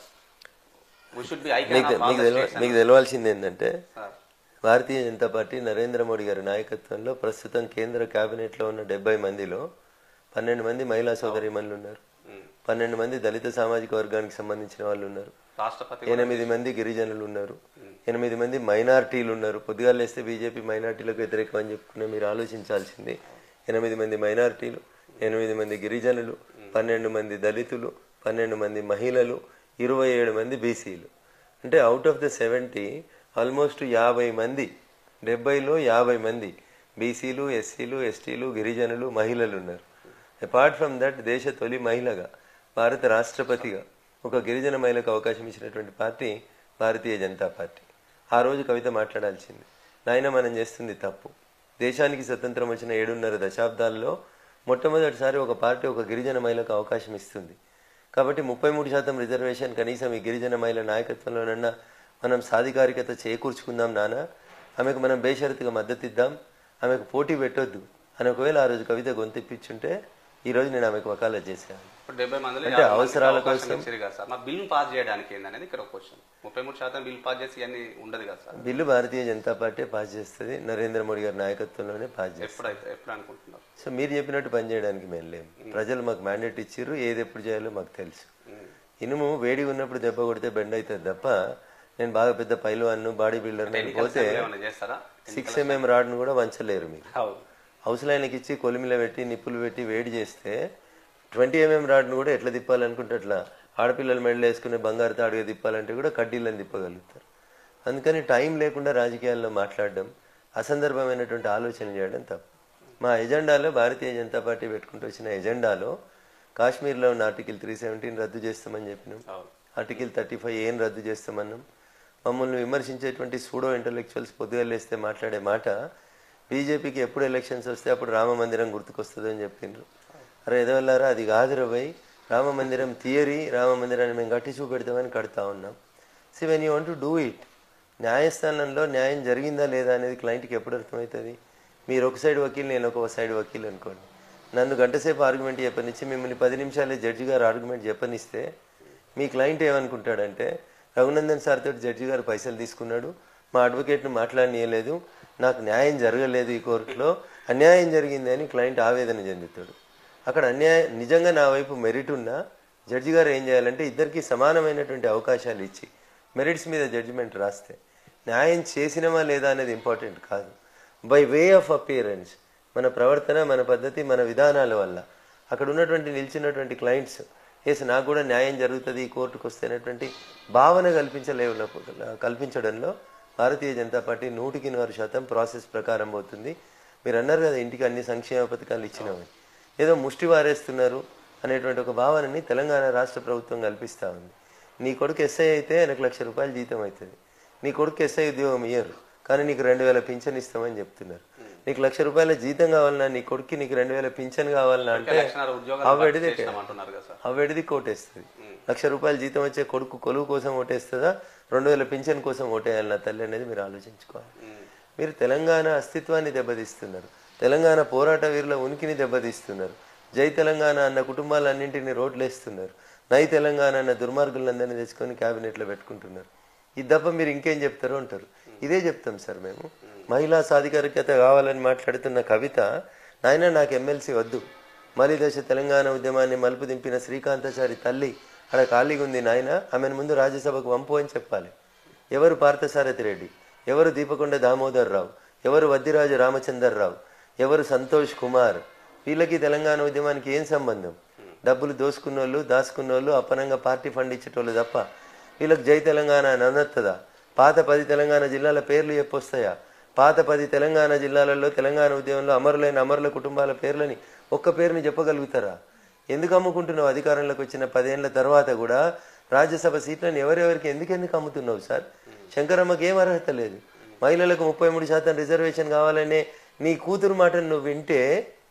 Speaker 1: వీ షుడ్ బి
Speaker 2: మీకు మీకు తెలవ మీకు తెలవాల్సింది ఏంటంటే
Speaker 1: సార్
Speaker 2: భారతీయ జనతా పార్టీ నరేంద్ర మోడీ గారి నాయకత్వంలో ప్రస్తుతం కేంద్ర కేబినెట్లో ఉన్న డెబ్బై మందిలో పన్నెండు మంది మహిళా సోదరిమణులు ఉన్నారు పన్నెండు మంది దళిత సామాజిక వర్గానికి సంబంధించిన వాళ్ళు ఉన్నారు
Speaker 1: రాష్ట్రపతి
Speaker 2: ఎనిమిది మంది గిరిజనులు ఉన్నారు ఎనిమిది మంది మైనార్టీలు ఉన్నారు పొద్దుగాలు లేస్తే బీజేపీ మైనార్టీలకు వ్యతిరేకం అని చెప్పుకునే మీరు ఆలోచించాల్సింది ఎనిమిది మంది మైనార్టీలు ఎనిమిది మంది గిరిజనులు పన్నెండు మంది దళితులు పన్నెండు మంది మహిళలు ఇరవై ఏడు మంది బీసీలు అంటే out of the seventy almost యాభై మంది డెబ్బైలో యాభై మంది బీసీలు ఎస్సీలు ఎస్టీలు గిరిజనులు మహిళలు ఉన్నారు అపార్ట్ ఫ్రమ్ దట్ దేశ తొలి మహిళగా భారత రాష్ట్రపతిగా ఒక గిరిజన మహిళకు అవకాశం ఇచ్చినటువంటి పార్టీ భారతీయ జనతా పార్టీ ఆ రోజు కవిత మాట్లాడాల్సింది నాయన మనం చేస్తుంది తప్పు దేశానికి స్వతంత్రం వచ్చిన ఏడున్నర దశాబ్దాల్లో మొట్టమొదటిసారి ఒక పార్టీ ఒక గిరిజన మహిళకు అవకాశం ఇస్తుంది కాబట్టి ముప్పై మూడు శాతం రిజర్వేషన్ కనీసం ఈ గిరిజన మహిళ నాయకత్వంలోనన్నా మనం సాధికారికత చేకూర్చుకుందాం నాన్న ఆమెకు మనం బేషరతుగా మద్దతు ఇద్దాం ఆమెకు పోటీ పెట్టొద్దు అని ఒకవేళ ఆ రోజు కవిత గొంతిప్పించుంటే ఈ రోజు నేను ఆమెకు వకాలత్ చేశాను
Speaker 1: ఇప్పుడు డెబ్బై మందిలో
Speaker 2: అంటే
Speaker 1: యాభై మందికి
Speaker 2: అవసరాల
Speaker 1: అవకాశం
Speaker 2: కోసం-
Speaker 1: ఇచ్చారు కదా సార్ మా బిల్లు పాస్ చేయడానికి ఏందనేది ఇక్కడ ఒక క్వశ్చన్ ముప్పై మూడు శాతం బిల్లు పాస్ చేసి ఇవన్నీ ఉండదు కదా sir
Speaker 2: bill Bharatiya Janata party pass చేస్తుంది నరేంద్ర మోడీ గారి నాయకత్వంలోనే పాస్ చేస్తుంది
Speaker 1: ఎప్పుడైతే ఎప్పుడు అనుకుంటున్నారు
Speaker 2: సో మీరు చెప్పినట్టు పని చేయడానికి మేము లేము ప్రజలు మాకు మ్యాండేట్ ఇచ్చిర్రు ఏది ఎప్పుడు చేయాలో మాకు తెలుసు ఇనుము వేడి ఉన్నప్పుడు దెబ్బ కొడితే బెండ్ అవుతుంది తప్ప నేను బాగా పెద్ద పైల్వాన్ను బాడీ బిల్డర్
Speaker 1: ఎన్నికల
Speaker 2: పోతే
Speaker 1: సమయంలో ఏమైనా చేస్తారా
Speaker 2: సిక్స్ ఎంఎం రాడ్ను కూడా వంచలేరు మీరు
Speaker 1: అవును
Speaker 2: హౌస్ లైన్కి ఇచ్చి కొలిమిలో పెట్టి నిప్పులు పెట్టి వేడి చేస్తే ట్వంటీ ఎంఎం రాడ్ను కూడా ఎట్లా తిప్పాలనుకుంటే అట్లా ఆడపిల్లలు మెడలు వేసుకునే బంగారు తాడుగా తిప్పాలంటే కూడా కడ్డీలను తిప్పగలుగుతారు అందుకని టైం లేకుండా రాజకీయాల్లో మాట్లాడడం అసందర్భమైనటువంటి ఆలోచన చేయడం తప్పు మా ఎజెండాలో భారతీయ జనతా పార్టీ పెట్టుకుంటూ వచ్చిన ఎజెండాలో కాశ్మీర్లో ఉన్న ఆర్టికల్ త్రీ సెవెంటీన్ రద్దు చేస్తామని చెప్పినాం
Speaker 1: అవును
Speaker 2: ఆర్టికల్ థర్టీ ఫైవ్ ఏం రద్దు చేస్తామన్నాం మమ్మల్ని విమర్శించేటువంటి సూడో ఇంటలెక్చువల్స్ పొద్దుగా లేస్తే మాట్లాడే మాట బీజేపీకి ఎప్పుడు ఎలక్షన్స్ వస్తే అప్పుడు రామ మందిరం గుర్తుకొస్తుంది అని చెప్పిండ్రు అరే ఎదవల్లారా అది కాదురా భయ్ రామ మందిరం థియరీ రామ మందిరాన్ని మేము కట్టి చూపెడతామని కడతా ఉన్నాం see when you want to do it న్యాయస్థానంలో న్యాయం జరిగిందా లేదా అనేది క్లయింట్కి ఎప్పుడు అర్థమవుతుంది మీరు ఒక సైడ్ వకీల్ నేను ఒక సైడ్ వకీల్ అనుకోండి నన్ను గంటసేపు ఆర్గ్యుమెంట్ చెప్పనిచ్చి మిమ్మల్ని పది నిమిషాలే జడ్జి గారు ఆర్గ్యుమెంట్ చెప్పనిస్తే మీ క్లయింట్ ఏమనుకుంటాడంటే రఘునందన్ సార్ తోటి జడ్జి గారు పైసలు తీసుకున్నాడు మా అడ్వకేట్ను మాట్లాడనీయలేదు నాకు న్యాయం జరగలేదు ఈ కోర్టులో అన్యాయం జరిగింది అని క్లయింట్ ఆవేదన చెందుతాడు అక్కడ అన్యాయం నిజంగా నా వైపు మెరిట్ ఉన్నా జడ్జి గారు ఏం చేయాలంటే ఇద్దరికి సమానమైనటువంటి అవకాశాలు ఇచ్చి మెరిట్స్ మీద జడ్జిమెంట్ రాస్తే న్యాయం చేసినమా లేదా అనేది ఇంపార్టెంట్ కాదు బై వే ఆఫ్ అపియరెన్స్ మన ప్రవర్తన మన పద్ధతి మన విధానాల వల్ల అక్కడ ఉన్నటువంటి నిలిచినటువంటి క్లయింట్స్ ఎస్ నాకు కూడా న్యాయం జరుగుతుంది ఈ కోర్టుకు వస్తే అనేటువంటి భావన కల్పించలే కల్పించడంలో భారతీయ జనతా పార్టీ నూటికి నూరు శాతం ప్రాసెస్ ప్రకారం పోతుంది మీరు అన్నారు కదా ఇంటికి అన్ని సంక్షేమ పథకాలు ఇచ్చినామని ఏదో ముష్టి వారేస్తున్నారు అనేటువంటి ఒక భావనని తెలంగాణ రాష్ట్ర ప్రభుత్వం కల్పిస్తూ ఉంది నీ కొడుకు ఎస్ఐ అయితే ఆయనకు లక్ష రూపాయలు జీతం అవుతుంది నీ కొడుకు ఎస్ఐ ఉద్యోగం ఇయ్యరు కానీ నీకు రెండు వేల పింఛన్ ఇస్తామని చెప్తున్నారు నీకు లక్ష రూపాయల జీతం కావాలన్నా నీ కొడుక్కి నీకు రెండు వేల పింఛన్ కావాలన్నా అంటే
Speaker 1: లక్షన్నర ఉద్యోగాలు
Speaker 2: అవ్వడిదే
Speaker 1: భర్తీ చేస్తామంటున్నారు కదా సార్
Speaker 2: అవ్వడిది కోటేస్తుంది లక్ష రూపాయల జీతం వచ్చే కొడుకు కొలువు కోసం ఓటేస్తుందా రెండు వేల పింఛన్ కోసం ఓటేయాలి నా తల్లి అనేది మీరు ఆలోచించుకోవాలి మీరు తెలంగాణ అస్తిత్వాన్ని దెబ్బతీస్తున్నారు తెలంగాణ పోరాట వీరుల ఉనికిని దెబ్బతీస్తున్నారు జై తెలంగాణ అన్న కుటుంబాలన్నింటినీ రోడ్లేస్తున్నారు నై తెలంగాణ అన్న దుర్మార్గులందరినీ తెచ్చుకొని క్యాబినెట్లో పెట్టుకుంటున్నారు ఇది తప్ప మీరు ఇంకేం చెప్తారో అంటారు ఇదే చెప్తాం సార్ మేము మహిళా సాధికారికత కావాలని మాట్లాడుతున్న కవిత నాయన నాకు ఎమ్మెల్సీ వద్దు మలి దశ తెలంగాణ ఉద్యమాన్ని మలుపు దింపిన శ్రీకాంతాచారి తల్లి అక్కడ ఖాళీగా ఉంది నాయన ఆమెను ముందు రాజ్యసభకు పంపు అని చెప్పాలి ఎవరు పార్థసారథి రెడ్డి ఎవరు దీపకొండ దామోదర్ రావు ఎవరు వద్దిరాజు రామచందర్రావు ఎవరు సంతోష్ కుమార్ వీళ్ళకి తెలంగాణ ఉద్యమానికి ఏం సంబంధం డబ్బులు దోసుకున్నోళ్ళు దాచుకున్నోళ్ళు అప్పనంగా పార్టీ ఫండ్ ఇచ్చేటోళ్ళు తప్ప వీళ్ళకి జై తెలంగాణ అని అనొత్తదా పాత పది తెలంగాణ జిల్లాల పేర్లు చెప్పొస్తాయా పాత పది తెలంగాణ జిల్లాలలో తెలంగాణ ఉద్యమంలో అమరులైన అమరుల కుటుంబాల పేర్లని ఒక్క పేరుని చెప్పగలుగుతారా ఎందుకు అమ్ముకుంటున్నావు అధికారంలోకి వచ్చిన పదేళ్ల తర్వాత కూడా రాజ్యసభ సీట్లను ఎవరెవరికి ఎందుకు ఎందుకు అమ్ముతున్నావు సార్ శంకరమ్మకి ఏం అర్హత లేదు మహిళలకు ముప్పై మూడు శాతం రిజర్వేషన్ కావాలనే నీ కూతురు మాటను నువ్వు వింటే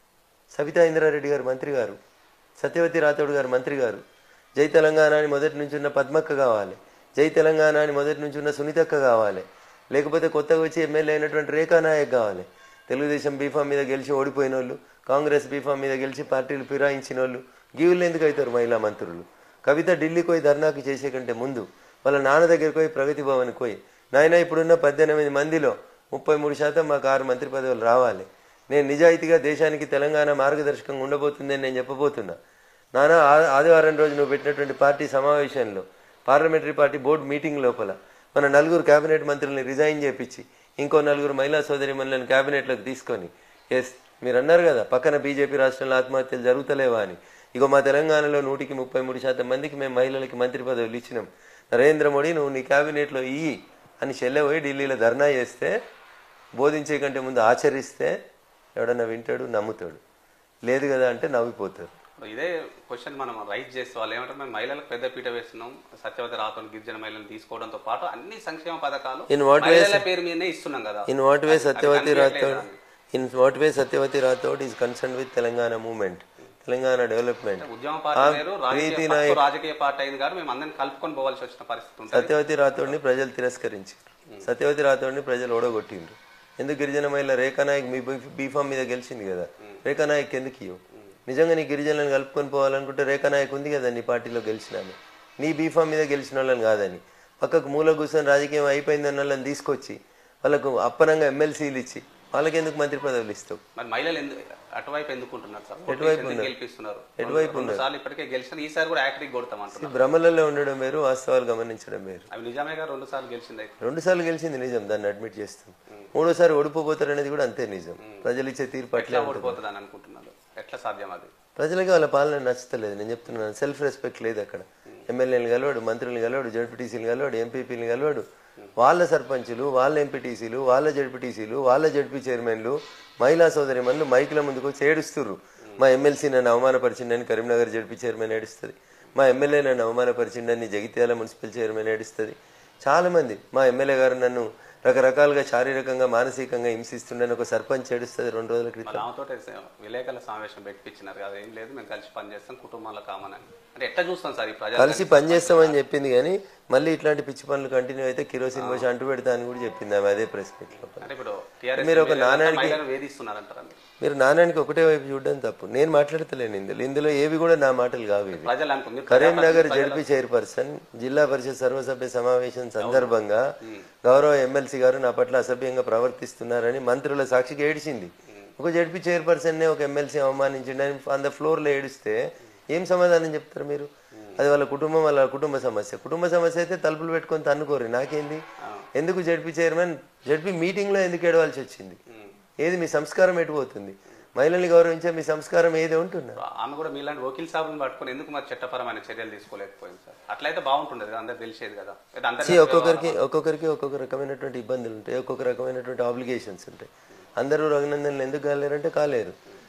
Speaker 2: సవితా ఇంద్రారెడ్డి గారు మంత్రి గారు సత్యవతి రాథోడ్ గారు మంత్రి గారు జై తెలంగాణ అని మొదటి నుంచి ఉన్న పద్మక్క కావాలి జై తెలంగాణ అని మొదటి నుంచి ఉన్న సునీతక్క కావాలి లేకపోతే కొత్తగా వచ్చి ఎమ్మెల్యే అయినటువంటి రేఖా నాయక్ కావాలి తెలుగుదేశం బీఫామ్ మీద గెలిచి ఓడిపోయిన వాళ్ళు కాంగ్రెస్ బీఫామ్ మీద గెలిచి పార్టీలు ఫిరాయించిన వాళ్ళు గీవులు ఎందుకు అవుతారు మహిళా మంత్రులు కవిత ఢిల్లీకి పోయి ధర్నాకు చేసే కంటే ముందు వాళ్ళ నాన్న దగ్గరికి పోయి ప్రగతి భవన్కి పోయి నాయన ఇప్పుడున్న పద్దెనిమిది మందిలో ముప్పై మూడు శాతం మాకు ఆరు మంత్రి పదవులు రావాలి నేను నిజాయితీగా దేశానికి తెలంగాణ మార్గదర్శకంగా ఉండబోతుందని నేను చెప్పబోతున్నా నానా ఆ- ఆదివారం రోజు నువ్వు పెట్టినటువంటి పార్టీ సమావేశంలో పార్లమెంటరీ పార్టీ బోర్డు మీటింగ్ లోపల మన నలుగురు కేబినెట్ మంత్రుల్ని రిజైన్ చేపించి ఇంకో నలుగురు మహిళా సోదరి మనల్ని కేబినెట్లోకి తీసుకొని ఎస్ మీరు అన్నారు కదా పక్కన బీజేపీ రాష్ట్రంలో ఆత్మహత్యలు జరుగుతలేవా అని ఇగో మా తెలంగాణలో నూటికి ముప్పై మూడు శాతం మందికి మేము మహిళలకి మంత్రి పదవులు ఇచ్చినాం నరేంద్ర మోడీ నువ్వు నీ కేబినెట్లో ఇయ్యి అని చెల్లె పోయి ఢిల్లీలో ధర్నా చేస్తే బోధించే కంటే ముందు ఆచరిస్తే ఎవడన్నా వింటాడు నమ్ముతాడు లేదు కదా అంటే నవ్విపోతారు
Speaker 1: ఇప్పుడు ఇదే క్వశ్చన్ మనం రైట్ చేస్తే వాళ్ళు ఏమంటారు మేము మహిళలకు పెద్ద పీట వేస్తున్నాం సత్యవతి రాథోడ్ గిరిజన మహిళలను తీసుకోవడంతో పాటు అన్ని సంక్షేమ పథకాలు
Speaker 2: In what ways?
Speaker 1: మహిళల పేరు మీదనే ఇస్తున్నాం కదా
Speaker 2: ఇన్ వాట్ వే
Speaker 1: అది- అది
Speaker 2: సత్యవతి
Speaker 1: కనిపించట్లేదా
Speaker 2: రాథోడ్
Speaker 1: అని.
Speaker 2: In what way Satyavathi Rathod is concern with Telangana movement Telangana development
Speaker 1: ఉద్యమ పార్టీ వేరు రాజకీయ
Speaker 2: ప్రీతి
Speaker 1: ఫస్ట్ రాజకీయ పార్టీ అయింది కానీ మేము అందరిని కలుపుకొని పోవాల్సి వచ్చిన పరిస్థితి ఉంటుంది
Speaker 2: సత్యవతి రాథోడ్ని ప్రజలు తిరస్కరించారు సత్యవతి రాథోడ్ని ప్రజలు ఓడగొట్టిండ్రు ఎందుకు గిరిజన మహిళ రేఖానాయక్ మీ బీఫామ్ మీద గెలిచింది కదా రేఖానాయక్ ఎందుకు ఇవ్వవు నిజంగా నీ గిరిజనులను కలుపుకొని పోవాలనుకుంటే రేఖానాయక్ ఉంది కదా నీ పార్టీలో గెలిచినాను నీ బీఫామ్ మీద గెలిచిన వాళ్ళని కాదని పక్కకు మూల కూర్చొని రాజకీయం అయిపోయిందన్న వాళ్ళని తీసుకొచ్చి వాళ్ళకు అప్పనంగా ఎమ్మెల్సీలు ఇచ్చి వాళ్ళకి ఎందుకు మంత్రి పదవులు ఇస్తావు
Speaker 1: మరి మహిళలు ఎందుకు అటువైపు ఎందుకుంటున్నారు సార్
Speaker 2: ఎటువైపు
Speaker 1: ఎందుకు
Speaker 2: ఉన్నారు?
Speaker 1: గెలిపిస్తున్నారు
Speaker 2: ఎటువైపు
Speaker 1: రెండు సార్లు ఇప్పటికే గెలిచిన ఈసారి కూడా యాక్టివ్ కొడతాం అంటున్నారు
Speaker 2: భ్రమలలో ఉండడం వేరు వాస్తవాలు గమనించడం వేరు
Speaker 1: అవి నిజమేగా రెండు సార్లు గెలిచింది అయితే
Speaker 2: రెండు సార్లు గెలిచింది నిజం దాన్ని అడ్మిట్ చేస్తాం మూడోసారి ఓడిపోతారు అనేది కూడా అంతే నిజం ప్రజలు ఇచ్చే తీర్పు అట్లే
Speaker 1: ఎట్లా
Speaker 2: ఉంటుంది
Speaker 1: ఓడిపోతుంది అని అనుకుంటున్నారు ఎట్లా సాధ్యం అది
Speaker 2: ప్రజలకి వాళ్ళ పాలన నచ్చలేదు నేను చెప్తున్నాను సెల్ఫ్ రెస్పెక్ట్ లేదు అక్కడ ఎమ్మెల్యేలు కలవాడు మంత్రులు కలవాడు జడ్పీటీసీలు కలవాడు ఎంపీపీలు కలవాడు వాళ్ళ సర్పంచులు వాళ్ళ ఎంపీటీసీలు వాళ్ళ జడ్పీటీసీలు వాళ్ళ జడ్పీ చైర్మన్లు మహిళా సోదరి మనులు మైకుల ముందుకు వచ్చి ఏడుస్తుర్రు మా ఎమ్మెల్సీ నన్ను అవమానపరిచిండని కరీంనగర్ జడ్పీ చైర్మన్ ఏడుస్తుంది మా ఎమ్మెల్యే నన్ను అవమానపరిచిండని జగిత్యాల మున్సిపల్ చైర్మన్ ఏడుస్తుంది చాలా మంది మా ఎమ్మెల్యే గారు నన్ను రకరకాలుగా శారీరకంగా మానసికంగా హింసిస్తుండని ఒక సర్పంచ్ ఏడుస్తుంది రెండు రోజుల క్రితం
Speaker 1: మరి ఆమెతో విలేకరుల సమావేశం పెట్టించినారు కదా ఏం లేదు మేము కలిసి పనిచేస్తాం కుటుంబాల కామన్ అని అంటే ఎట్లా చూస్తాం సార్ ఈ ప్రజలు
Speaker 2: కలిసి పనిచేస్తామని చెప్పింది కానీ మళ్ళీ ఇట్లాంటి పిచ్చి పనులు కంటిన్యూ అయితే కిరోసిన్ పోసి అంటు పెడతా అని కూడా చెప్పింది ఆమె అదే ప్రెస్ మీట్ లో
Speaker 1: అంటే ఇప్పుడు టీఆర్ఎస్
Speaker 2: మీరు ఒక నాణానికి-
Speaker 1: మహిళలను వేధిస్తున్నారంటారా మీరు?
Speaker 2: మీరు నాణానికి ఒకటే వైపు చూడడం తప్పు నేను మాట్లాడతలేను ఇందులో ఇందులో ఏవి కూడా నా మాటలు కావు ఇవి
Speaker 1: ప్రజలు అనుకో మీరు
Speaker 2: కరీంనగర్ జడ్పీ చైర్పర్సన్ జిల్లా పరిషత్ సర్వసభ్య సమావేశం సందర్భంగా గౌరవ ఎమ్మెల్సీ గారు నా పట్ల అసభ్యంగా ప్రవర్తిస్తున్నారని మంత్రుల సాక్షికి ఏడిచింది ఒక జడ్పీ చైర్పర్సన్ నే ఒక ఎమ్మెల్సీ అవమానించిండి అని ఆన్ ద ఫ్లోర్ లో ఏడిస్తే ఏం సమాధానం చెప్తారు మీరు అది వాళ్ళ కుటుంబం వాళ్ళ కుటుంబ సమస్య కుటుంబ సమస్య అయితే తలుపులు పెట్టుకొని తన్నుకోరు నాకేంది ఎందుకు జడ్పీ చైర్మన్ జడ్పీ మీటింగ్ లో ఎందుకు ఏడవాల్సి వచ్చింది ఏది మీ సంస్కారం ఎటుపోతుంది మహిళల్ని గౌరవించే మీ సంస్కారం ఏది ఉంటున్నారు
Speaker 1: ఆమె కూడా మీలాంటి వకీల్ సాబుని పట్టుకొని ఎందుకు మరి చట్టపరమైన చర్యలు తీసుకోలేకపోయింది సార్ అట్లయితే బాగుంటుండేది కదా అందరికి తెలిసేది కదా అయితే
Speaker 2: See,
Speaker 1: అందరికీ
Speaker 2: ఒక్కొక్కరికి ఒక్కొక్కరికి ఒక్కొక్క రకమైనటువంటి ఇబ్బందులు ఉంటాయి ఒక్కొక్క రకమైనటువంటి ఆబ్లిగేషన్స్ ఉంటాయి అందరూ రఘునందన్లు ఎందుకు కాలేరంటే కాలేరు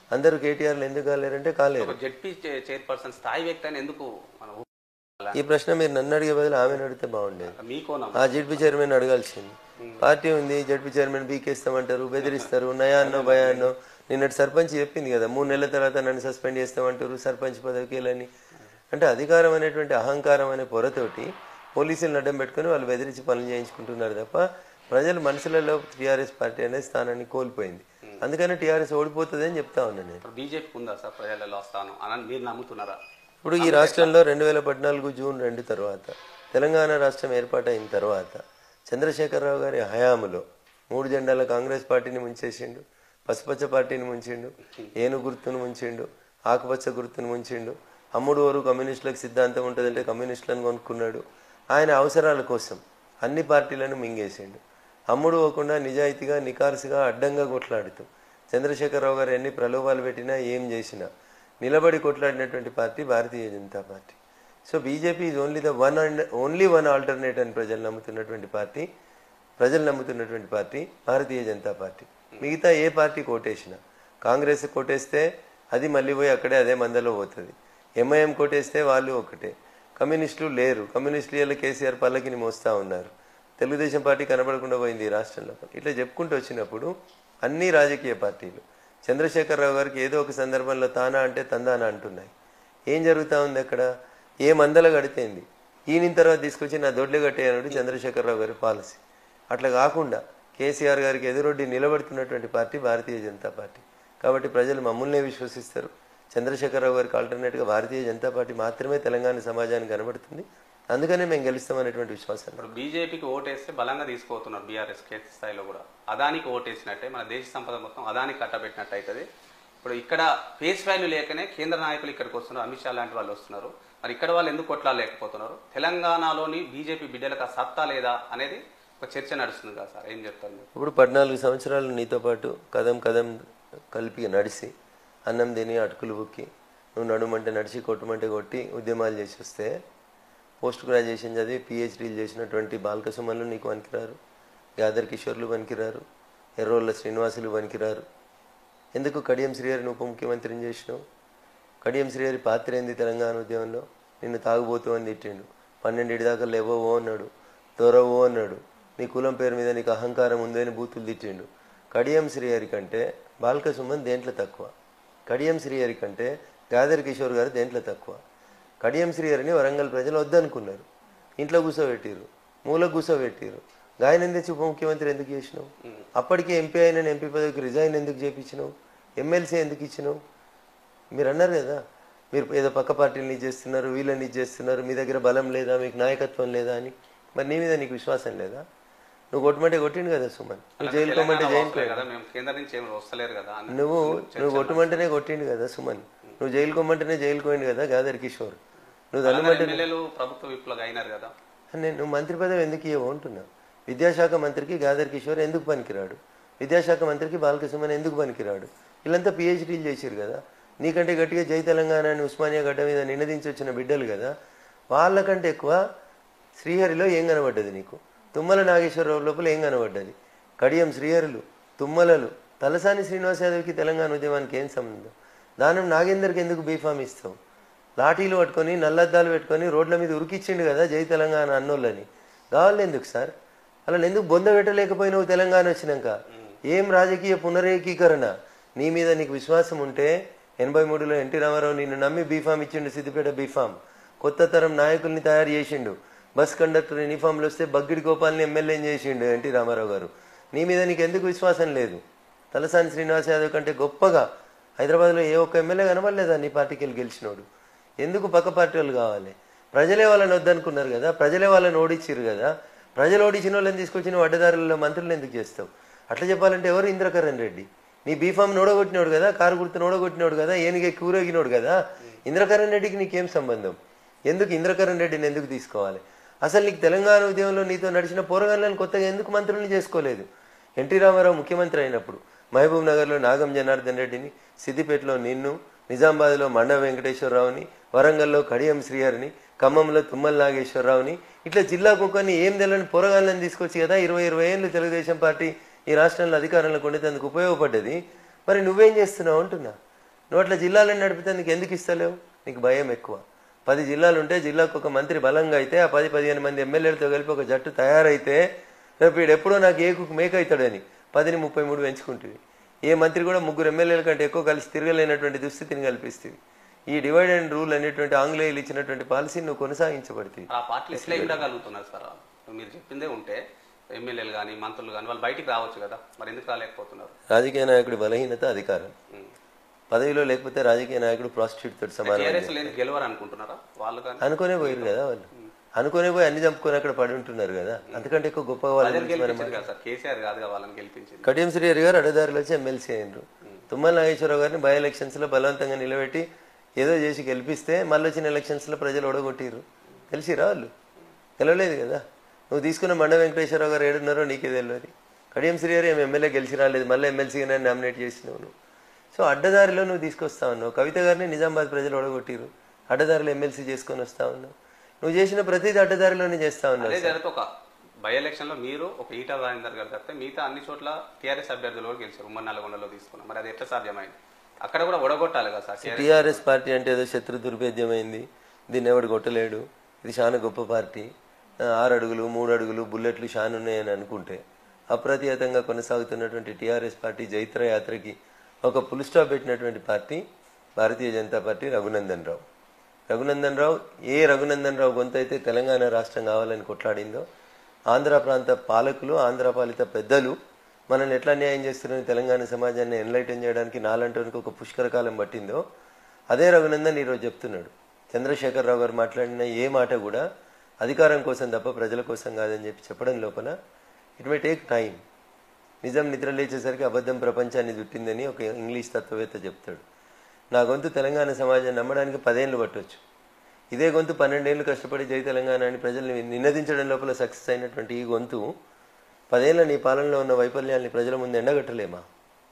Speaker 2: అందరూ కేటీఆర్లు ఎందుకు కాలేరంటే కాలేరు
Speaker 1: ఒక జడ్పీ చైర్పర్సన్ స్థాయి వ్యక్తి అని ఎందుకు మనం ఊహించాలా?
Speaker 2: ఈ ప్రశ్న మీరు నన్ను అడిగే బదులు ఆమెను అడిగితే బాగుండేది
Speaker 1: మీ కోణం
Speaker 2: ఆ జడ్పీ చైర్మన్ అడగాల్సింది పార్టీ ఉంది జడ్పీ చైర్మన్ బీకేస్తామంటారు బెదిరిస్తారు నయాన్నో భయాన్నో నిన్నటి సర్పంచ్ చెప్పింది కదా మూడు నెలల తర్వాత నన్ను సస్పెండ్ చేస్తామంటారు సర్పంచ్ పదవికి వెళ్ళని అంటే అధికారం అనేటువంటి అహంకారం అనే పొరతోటి పోలీసులను అడ్డం పెట్టుకొని వాళ్ళు బెదిరించి పనులు చేయించుకుంటున్నారు తప్ప ప్రజల మనసులలో టీఆర్ఎస్ పార్టీ అనే స్థానాన్ని కోల్పోయింది అందుకని టీఆర్ఎస్ ఓడిపోతుంది అని చెప్తా ఉన్నాను నేను
Speaker 1: ఇప్పుడు బీజేపీకి ఉందా సార్ ప్రజలలో వస్తాను అని మీరు నమ్ముతున్నారా
Speaker 2: ఇప్పుడు ఈ రాష్ట్రంలో రెండు వేల పద్నాలుగు జూన్ రెండు తర్వాత తెలంగాణ రాష్ట్రం ఏర్పాటైన తర్వాత చంద్రశేఖరరావు గారి హయాములో మూడు జెండాల కాంగ్రెస్ పార్టీని ముంచేసిండు పసుపచ్చ పార్టీని ముంచిండు ఏను గుర్తును ముంచిండు ఆకుపచ్చ గుర్తును ముంచిండు అమ్ముడు ఓరు కమ్యూనిస్టులకు సిద్ధాంతం ఉంటుందంటే కమ్యూనిస్టులను కొనుక్కున్నాడు ఆయన అవసరాల కోసం అన్ని పార్టీలను మింగేసిండు అమ్ముడు పోకుండా నిజాయితీగా నికార్సుగా అడ్డంగా కొట్లాడుతూ చంద్రశేఖరరావు గారు ఎన్ని ప్రలోభాలు పెట్టినా ఏం చేసినా నిలబడి కొట్లాడినటువంటి party Bharatiya Janata party so BJP is only the one and only one alternate అని ప్రజలు నమ్ముతున్నటువంటి పార్టీ ప్రజలు నమ్ముతున్నటువంటి పార్టీ భారతీయ జనతా పార్టీ మిగతా ఏ పార్టీ కోటేసినా కాంగ్రెస్ కోటేస్తే అది మళ్ళీ పోయి అక్కడే అదే మందలో పోతుంది ఎంఐఎం కోటేస్తే వాళ్ళు ఒకటే కమ్యూనిస్టులు లేరు కమ్యూనిస్టులు ఇలా కేసీఆర్ పల్లకిని మోస్తా ఉన్నారు తెలుగుదేశం పార్టీ కనబడకుండా పోయింది ఈ రాష్ట్రంలో ఇట్లా చెప్పుకుంటూ వచ్చినప్పుడు అన్ని రాజకీయ పార్టీలు చంద్రశేఖరరావు గారికి ఏదో ఒక సందర్భంలో తానా అంటే తందానా అంటున్నాయి ఏం జరుగుతా ఉంది అక్కడ ఏ మందల గడితేంది ఈయన తర్వాత తీసుకొచ్చి నా దొడ్లు కట్టేయనుడు చంద్రశేఖరరావు గారి పాలసీ అట్లా కాకుండా కేసీఆర్ గారికి ఎదురొడ్డి నిలబడుతున్నటువంటి పార్టీ భారతీయ జనతా పార్టీ కాబట్టి ప్రజలు మమ్మల్నే విశ్వసిస్తారు చంద్రశేఖరరావు గారికి ఆల్టర్నేట్గా భారతీయ జనతా పార్టీ మాత్రమే తెలంగాణ సమాజానికి కనబడుతుంది అందుకనే మేము గెలుస్తామనేటువంటి విశ్వాసం
Speaker 1: ఇప్పుడు బీజేపీకి ఓటేస్తే బలంగా తీసుకోతున్నారు బీఆర్ఎస్ కేంద్ర స్థాయిలో కూడా అదానికి ఓటేసినట్టే మన దేశ సంపద మొత్తం అదానికి కట్టబెట్టినట్టు అవుతుంది ఇప్పుడు ఇక్కడ ఫేస్ వాల్యూ లేకనే కేంద్ర నాయకులు ఇక్కడికి వస్తున్నారు అమిత్ షా లాంటి వాళ్ళు వస్తున్నారు మరి ఇక్కడ వాళ్ళు ఎందుకు కొట్లాడలేకపోతున్నారు తెలంగాణలోని బీజేపీ బిడ్డలకు ఆ సత్తా లేదా అనేది ఒక చర్చ నడుస్తుంది కదా సార్ ఏం చెప్తారు మీరు
Speaker 2: ఇప్పుడు పద్నాలుగు సంవత్సరాలు నీతో పాటు కదం కదం కలిపి నడిచి అన్నం తిని అటుకులు బుక్కి నువ్వు నడుమంటే నడిచి కొట్టుమంటే కొట్టి ఉద్యమాలు చేసి వస్తే పోస్ట్ గ్రాడ్యుయేషన్ చదివి పిహెచ్డీలు చేసినటువంటి బాలక సుమన్లు నీకు పనికిరారు గాదర్ కిషోర్లు పనికిరారు ఎర్రోళ్ళ శ్రీనివాసులు పనికిరారు ఎందుకు కడియం శ్రీహరిని ఉప ముఖ్యమంత్రిని చేసినావు కడియం శ్రీహరి పాత్ర ఏంది తెలంగాణ ఉద్యమంలో నిన్ను తాగుబోతూ అని తిట్టిండు పన్నెండింటి దాకా లేవో అన్నాడు దొరవో అన్నాడు నీ కులం పేరు మీద నీకు అహంకారం ఉందని బూతులు తిట్టిండు కడియం శ్రీహరి కంటే బాల్క సుమన్ దేంట్లో తక్కువ కడియం శ్రీహరి కంటే గాదర్ కిషోర్ గారు దేంట్లో తక్కువ కడియం శ్రీహరిని వరంగల్ ప్రజలు వద్దనుకున్నారు ఇంట్లో కూర్చోబెట్టిరు మూల కూర్చోబెట్టిరు గాయన తెచ్చి ఉప ముఖ్యమంత్రి ఎందుకు చేసినావు అప్పటికే ఎంపీ అయిన ఎంపీ పదవికి రిజైన్ ఎందుకు చేపించినావు ఎమ్మెల్సీ ఎందుకు ఇచ్చినావు మీరు అన్నారు కదా మీరు ఏదో పక్క పార్టీని చేస్తున్నారు వీళ్ళని చేస్తున్నారు మీ దగ్గర బలం లేదా మీకు నాయకత్వం లేదా అని మరి నీ మీద నీకు విశ్వాసం లేదా నువ్వు కొట్టమంటే కొట్టిండు కదా సుమన్ నువ్వు జైలు కొమ్మంటే
Speaker 1: తెలంగాణ
Speaker 2: జైలు
Speaker 1: వాసులే కదా మేము కేంద్రం నుంచి ఏమి వస్తలేరు కదా అని
Speaker 2: నువ్వు నువ్వు కొట్టమంటేనే కొట్టిండు కదా సుమన్ నువ్వు జైలు కొమ్మంటేనే జైలు పోయిండు కదా గాదర్ కిషోర్ నువ్వు
Speaker 1: తెలంగాణ ఎమ్మెల్యేలు ప్రభుత్వ విప్లవ అయినారు కదా
Speaker 2: నేను నువ్వు మంత్రి పదవి ఎందుకు ఇవ్వవు అంటున్నా విద్యాశాఖ మంత్రికి గాదర్ కిషోర్ ఎందుకు పనికిరాడు విద్యాశాఖ మంత్రికి బాలకృష్ణమని ఎందుకు పనికిరాడు వీళ్ళంతా పిహెచ్డీలు చేశారు కదా నీకంటే గట్టిగా జై తెలంగాణ అని ఉస్మానియా గడ్డ మీద నినదించి వచ్చిన బిడ్డలు కదా వాళ్ళకంటే ఎక్కువ శ్రీహరిలో ఏం కనబడ్డది నీకు తుమ్మల నాగేశ్వరరావు లోపల ఏం కనబడ్డది కడియం శ్రీహరులు తుమ్మలలు తలసాని శ్రీనివాస్ యాదవ్కి తెలంగాణ ఉద్యమానికి ఏం సంబంధం దానం నాగేందర్కి ఎందుకు బీఫామ్ ఇస్తావు లాఠీలు పట్టుకొని నల్లద్దాలు పెట్టుకొని రోడ్ల మీద ఉరికిచ్చిండు కదా జై తెలంగాణ అన్నోళ్ళని కావాలి ఎందుకు సార్ అలా ఎందుకు బొంద పెట్టలేకపోయినావు తెలంగాణ వచ్చినాక ఏం రాజకీయ పునరేకీకరణ నీ మీద నీకు విశ్వాసం ఉంటే ఎనభై మూడులో ఎన్టీ రామారావు నిన్ను నమ్మి బీఫామ్ ఇచ్చిండు సిద్దిపేట బీఫామ్ కొత్త తరం నాయకుల్ని తయారు చేసిండు బస్ కండక్టర్ యూనిఫామ్లు వస్తే బగ్గిడి గోపాల్ని ఎమ్మెల్యేని చేసిండు ఎన్టీ రామారావు గారు నీ మీద నీకు ఎందుకు విశ్వాసం లేదు తలసాని శ్రీనివాస్ యాదవ్ కంటే గొప్పగా హైదరాబాద్లో ఏ ఒక్క ఎమ్మెల్యే కనబడలేదా నీ పార్టీకి వెళ్ళి గెలిచినోడు ఎందుకు పక్క పార్టీ వాళ్ళు కావాలి ప్రజలే వాళ్ళని వద్దనుకున్నారు కదా ప్రజలే వాళ్ళని ఓడించారు కదా ప్రజలు ఓడించిన వాళ్ళని తీసుకొచ్చిన అడ్డదారులలో మంత్రులను ఎందుకు చేస్తావు అట్లా చెప్పాలంటే ఎవరు ఇంద్రకరణ్ రెడ్డి నీ బీఫామ్ నోడగొట్టినోడు కదా కారు గుర్తు నోడగొట్టినోడు కదా ఏనుగే కూరగినోడు కదా ఇంద్రకరణ్ రెడ్డికి నీకేం సంబంధం ఎందుకు ఇంద్రకరణ్ రెడ్డిని ఎందుకు తీసుకోవాలి అసలు నీకు తెలంగాణ ఉద్యమంలో నీతో నడిచిన పోరగాళ్ళని కొత్తగా ఎందుకు మంత్రులను చేసుకోలేదు ఎన్టీ రామారావు ముఖ్యమంత్రి అయినప్పుడు మహబూబ్ నగర్లో నాగం జనార్దన్ రెడ్డిని సిద్దిపేటలో నిన్ను నిజామాబాద్లో మండ వెంకటేశ్వరరావుని వరంగల్లో కడియం శ్రీహరిని ఖమ్మంలో తుమ్మల నాగేశ్వరరావుని ఇట్లా జిల్లాకు కొన్ని ఏం తెలియని పోరగాళ్ళని తీసుకొచ్చి కదా ఇరవై ఇరవై ఏళ్ళు తెలుగుదేశం పార్టీ ఈ రాష్ట్రంలో అధికారంలోకి ఉండేందుకు ఉపయోగపడ్డది మరి నువ్వేం చేస్తున్నావు అంటున్నా నువ్వు అట్లా జిల్లాలను నడిపితే నీకు ఎందుకు ఇస్తలేవు నీకు భయం ఎక్కువ పది జిల్లాలు ఉంటే జిల్లాకు ఒక మంత్రి బలంగా అయితే ఆ పది పదిహేను మంది ఎమ్మెల్యేలతో కలిపి ఒక జట్టు తయారైతే రేపు వీడు ఎప్పుడో నాకు ఏకు మేక అవుతాడని పదిని ముప్పై మూడు పెంచుకుంటుంది ఏ మంత్రి కూడా ముగ్గురు ఎమ్మెల్యేల కంటే ఎక్కువ కలిసి తిరగలేనటువంటి దుస్థితిని కల్పిస్తుంది ఈ డివైడ్ అండ్ రూల్ అనేటువంటి ఆంగ్లేయులు ఇచ్చినటువంటి పాలసీ నువ్వు కొనసాగించబడుతుంది
Speaker 1: ఆ పార్టీలు ఎట్లా ఉండగలుగుతున్నారు సార్ వాళ్ళు? మీరు చెప్పిందే ఉంటే ఎమ్మెల్యేలు కానీ మంత్రులు కానీ వాళ్ళు బయటికి రావచ్చు కదా మరి ఎందుకు రాలేకపోతున్నారు
Speaker 2: రాజకీయ నాయకుడి బలహీనత అధికారం
Speaker 1: ఉమ్.
Speaker 2: పదవిలో లేకపోతే రాజకీయ నాయకుడు ప్రాస్టిట్యూట్ తోటి సమానం
Speaker 1: టీఆర్ఎస్ లేని గెలవరు అనుకుంటున్నారా వాళ్ళు కానీ
Speaker 2: అనుకునే పోయారు కదా వాళ్ళు అనుకునే పోయి అన్ని చంపుకొని అక్కడ పడి ఉంటున్నారు కదా అంతకంటే ఎక్కువ గొప్ప వాళ్ళ
Speaker 1: ప్రజలు
Speaker 2: గురించి మనం
Speaker 1: గెలిపించారు కదా సార్ కేసీఆర్ కాదుగా వాళ్ళని గెలిపించింది
Speaker 2: కడియం శ్రీహరి గారు అడ్డదారిలో వచ్చి ఎమ్మెల్సీ అయినరు తుమ్మల నాగేశ్వరరావు గారిని బై ఎలక్షన్స్ లో బలవంతంగా నిలబెట్టి ఏదో చేసి గెలిపిస్తే మళ్ళీ వచ్చిన ఎలక్షన్స్ లో ప్రజలు ఓడగొట్టిరు తెలిసిరా వాళ్ళు గెలవలేదు కదా నువ్వు తీసుకున్న మండ వెంకటేశ్వరరావు గారు ఏడున్నారో నీకే తెలియదు కడియం శ్రీహరి ఏం ఎమ్మెల్యే గెలిచి రాలేదు మళ్ళీ ఎమ్మెల్సీగా నామినేట్ చేసినావు నువ్వు సో అడ్డదారిలో నువ్వు తీసుకొస్తా ఉన్నావు కవిత గారిని నిజామాబాద్ ప్రజలు ఓడగొట్టిరు అడ్డదారిలో ఎమ్మెల్సీ చేసుకొని వస్తా ఉన్నావు నువ్వు చేసిన ప్రతిదీ అడ్డదారిలోనే చేస్తా ఉన్నావు
Speaker 1: అదే జరిగితే ఒక బై ఎలక్షన్ లో మీరు ఒక ఈటా రాజేందర్ గారు తప్పితే మిగతా అన్ని చోట్ల టీఆర్ఎస్ అభ్యర్థులు కూడా గెలిచారు ఉమ్మడి నల్గొండలో తీసుకున్నాం మరి అది ఎట్లా సాధ్యమైంది అక్కడ కూడా ఒడగొట్టాలి కదా సార్ TRS
Speaker 2: టీఆర్ఎస్ పార్టీ అంటే ఏదో శత్రు దుర్భేద్యమైంది దీన్ని ఎవడు కొట్టలేడు ఇది చాలా గొప్ప పార్టీ ఆ, ఆరు అడుగులు మూడు అడుగులు బుల్లెట్లు షాన్ ఉన్నాయని అనుకుంటే అప్రతిహతంగా కొనసాగుతున్నటువంటి టీఆర్ఎస్ పార్టీ జైత్ర యాత్రకి ఒక పుల్ స్టాప్ పెట్టినటువంటి పార్టీ భారతీయ జనతా పార్టీ రఘునందన్ రావు రఘునందన్ రావు ఏ రఘునందన్ రావు గొంతు అయితే తెలంగాణ రాష్ట్రం కావాలని కొట్లాడిందో ఆంధ్ర ప్రాంత పాలకులు ఆంధ్ర పాలిత పెద్దలు మనల్ని ఎట్లా న్యాయం చేస్తున్నారని తెలంగాణ సమాజాన్ని ఎన్లైటన్ చేయడానికి నాలంటానికి ఒక పుష్కర కాలం పట్టిందో అదే రఘునందన్ ఈరోజు చెప్తున్నాడు చంద్రశేఖరరావు గారు మాట్లాడిన ఏ మాట కూడా అధికారం కోసం తప్ప ప్రజల కోసం కాదని చెప్పి చెప్పడం లోపల ఇట్ మే టేక్ టైం నిజం నిద్ర లేచేసరికి అబద్ధం ప్రపంచాన్ని చుట్టిందని ఒక ఇంగ్లీష్ తత్వవేత్త చెప్తాడు నా గొంతు తెలంగాణ సమాజాన్ని నమ్మడానికి పదేళ్ళు పట్టొచ్చు ఇదే గొంతు పన్నెండేళ్లు కష్టపడి జై తెలంగాణ అని ప్రజల్ని నినదించడం లోపల సక్సెస్ అయినటువంటి ఈ గొంతు పదేళ్ల నీ పాలనలో ఉన్న వైఫల్యాన్ని ప్రజల ముందు ఎండగట్టలేమా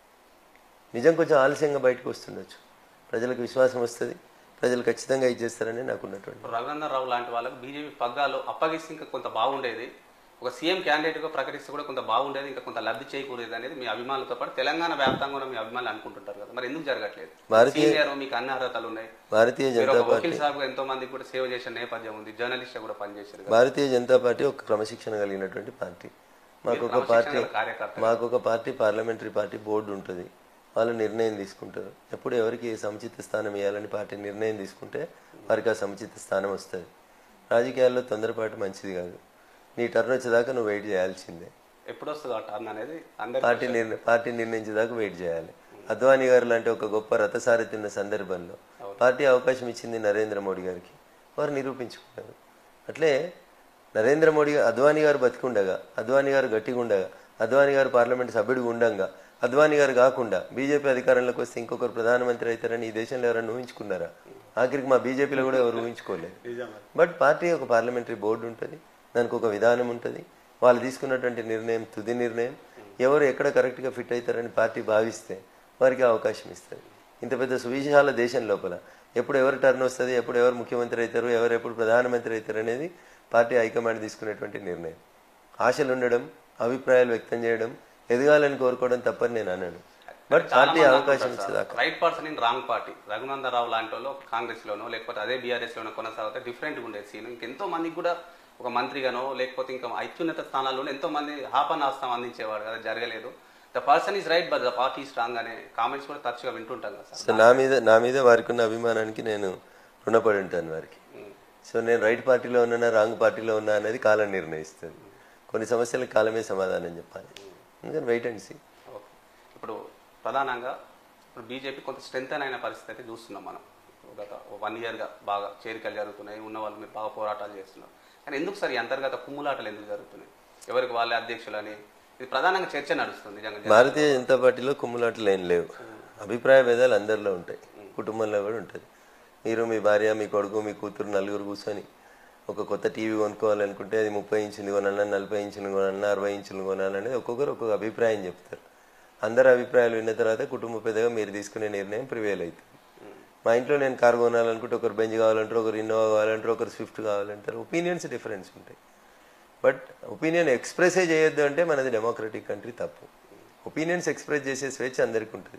Speaker 2: నిజం కొంచెం ఆలస్యంగా బయటకు వస్తుండొచ్చు ప్రజలకు విశ్వాసం వస్తుంది ప్రజలు ఖచ్చితంగా ఇచ్చేస్తారని నాకు ఉన్నటువంటి
Speaker 1: ఇప్పుడు రఘునందన్ రావు లాంటి వాళ్ళకి బీజేపీ పగ్గాలు అప్పగిస్తే ఇంకా కొంత బాగుండేది ఒక సీఎం క్యాండిడేట్ గా ప్రకటిస్తే కూడా కొంత బాగుండేది ఇంకా కొంత లబ్ధి చేకూరేది అనేది మీ అభిమానులతో పాటు తెలంగాణ వ్యాప్తంగా కూడా మీ అభిమానులు అనుకుంటుంటారు కదా మరి ఎందుకు జరగట్లేదు
Speaker 2: భారతీయ-
Speaker 1: సీనియర్ మీకు అన్ని అర్హతలు ఉన్నాయి
Speaker 2: భారతీయ
Speaker 1: మీరు
Speaker 2: జనతా
Speaker 1: ఒక
Speaker 2: పార్టీ
Speaker 1: వకీల్ సాబ్ ఎంతో మందికి కూడా సేవ చేసిన నేపథ్యం ఉంది జర్నలిస్ట్ కూడా పనిచేశారు కదా.
Speaker 2: భారతీయ జనతా పార్టీ ఒక క్రమశిక్షణ కలిగినటువంటి పార్టీ మాకు ఒక
Speaker 1: క్రమశిక్షణ
Speaker 2: పార్టీ
Speaker 1: గల కార్యకర్త
Speaker 2: మాకు ఒక పార్టీ పార్లమెంటరీ పార్టీ బోర్డు ఉంటుంది వాళ్ళు నిర్ణయం తీసుకుంటారు ఎప్పుడు ఎవరికి సముచిత స్థానం ఇవ్వాలని పార్టీ నిర్ణయం తీసుకుంటే వారికి ఆ సముచిత స్థానం వస్తుంది రాజకీయాల్లో తొందరపాటు మంచిది కాదు నీ టర్న్ వచ్చేదాకా నువ్వు వెయిట్ చేయాల్సిందే
Speaker 1: ఎప్పుడు వస్తుంది ఆ టర్న్ అనేది అందరి
Speaker 2: పార్టీ నిర్ణయం పార్టీ నిర్ణయించేదాకా వెయిట్ చేయాలి అద్వానీ గారు లాంటి ఒక గొప్ప రథసారథి ఉన్న సందర్భంలో పార్టీ అవకాశం ఇచ్చింది నరేంద్ర మోడీ గారికి వారు నిరూపించుకున్నారు అట్లే నరేంద్ర మోడీ గా- అద్వానీ గారు బతికుండగా అద్వానీ గారు గట్టిగా ఉండగా అద్వానీ గారు పార్లమెంట్ సభ్యుడిగా ఉండంగా అద్వానీ గారు కాకుండా బీజేపీ అధికారంలోకి వస్తే ఇంకొకరు ప్రధానమంత్రి అవుతారని ఈ దేశంలో ఎవరైనా ఊహించుకున్నారా ఆఖరికి మా బీజేపీలో కూడా ఎవరు ఊహించుకోలేదు బట్ పార్టీ ఒక పార్లమెంటరీ బోర్డు ఉంటుంది దానికి ఒక విధానం ఉంటుంది వాళ్ళు తీసుకున్నటువంటి నిర్ణయం తుది నిర్ణయం ఎవరు ఎక్కడ కరెక్ట్గా ఫిట్ అవుతారని పార్టీ భావిస్తే వారికి అవకాశం ఇస్తుంది ఇంత పెద్ద సువిశాల దేశం లోపల ఎప్పుడు ఎవరు టర్న్ వస్తుంది ఎప్పుడు ఎవరు ముఖ్యమంత్రి అవుతారు ఎవరు ఎప్పుడు ప్రధానమంత్రి అవుతారు అనేది పార్టీ హైకమాండ్ తీసుకునేటువంటి నిర్ణయం ఆశలు ఉండడం అభిప్రాయాలు వ్యక్తం చేయడం ఎదగాలని కోరుకోవడం తప్పని నేను అన్నాను బట్ పార్టీ అవకాశం ఇచ్చేదాకా
Speaker 1: right person in wrong party Raghunandan Rao లాంటి వాళ్ళు కాంగ్రెస్ లోనో లేకపోతే అదే బీఆర్ఎస్ లోనో కొనసాగితే డిఫరెంట్ ఉండేది సీన్ ఇంకెంతో మందికి కూడా ఒక మంత్రిగానో లేకపోతే ఇంకా అత్యున్నత స్థానాల్లోనో ఎంతో మంది హాపనాస్తం అందించేవాడు కదా జరగలేదు the person is right but the party strong అనే కామెంట్స్ కూడా తరచుగా వింటుంటాం కదా సార్
Speaker 2: సో నా మీద నా మీద వారికి ఉన్న అభిమానానికి నేను రుణపడి ఉంటాను వారికి సో నేను రైట్ పార్టీలో ఉన్నానా రాంగ్ పార్టీలో ఉన్నా అనేది కాలం నిర్ణయిస్తుంది కొన్ని సమస్యలకు కాలమే సమాధానం చెప్పాలి అందుకని వెయిట్ అండ్ సీ
Speaker 1: ఓకే. ఇప్పుడు ప్రధానంగా ఇప్పుడు బీజేపీ కొంత స్ట్రెంత్ అయిన పరిస్థితి అయితే చూస్తున్నాం మనం గత వన్ ఇయర్గా బాగా చేరికలు జరుగుతున్నాయి ఉన్న వాళ్ళు మీరు బాగా పోరాటాలు చేస్తున్నారు కానీ ఎందుకు సార్ ఈ అంతర్గత కుమ్ములాటలు ఎందుకు జరుగుతున్నాయి ఎవరికి వాళ్ళే అధ్యక్షులని ఇది ప్రధానంగా చర్చ నడుస్తుంది నిజంగా
Speaker 2: భారతీయ జనతా పార్టీలో కుమ్ములాటలు ఏం లేవు అభిప్రాయ భేదాలు అందరిలో ఉంటాయి కుటుంబంలో కూడా ఉంటుంది మీరు మీ భార్య మీ కొడుకు మీ కూతురు నలుగురు కూర్చొని ఒక కొత్త టీవీ కొనుక్కోవాలనుకుంటే అది ముప్పై ఇంచులు కొనాలన్నా నలభై ఇంచులు కొనాలన్నా అరవై ఇంచులు కొనాలనేది ఒక్కొక్కరు ఒక్కొక్క అభిప్రాయం చెప్తారు అందరి అభిప్రాయాలు విన్న తర్వాత కుటుంబ పెద్దగా మీరు తీసుకునే నిర్ణయం ప్రివేల్ అవుతుంది మా ఇంట్లో నేను కారు కొనాలనుకుంటే ఒకరు బెంజ్ కావాలంటారు ఒకరు ఇన్నోవా కావాలంటారు ఒకరు స్విఫ్ట్ కావాలంటారు ఒపీనియన్స్ డిఫరెన్స్ ఉంటాయి బట్ ఒపీనియన్ ఎక్స్ప్రెసే చేయొద్దు అంటే మనది డెమోక్రటిక్ కంట్రీ తప్పు ఒపీనియన్స్ ఎక్స్ప్రెస్ చేసే స్వేచ్ఛ అందరికీ ఉంటుంది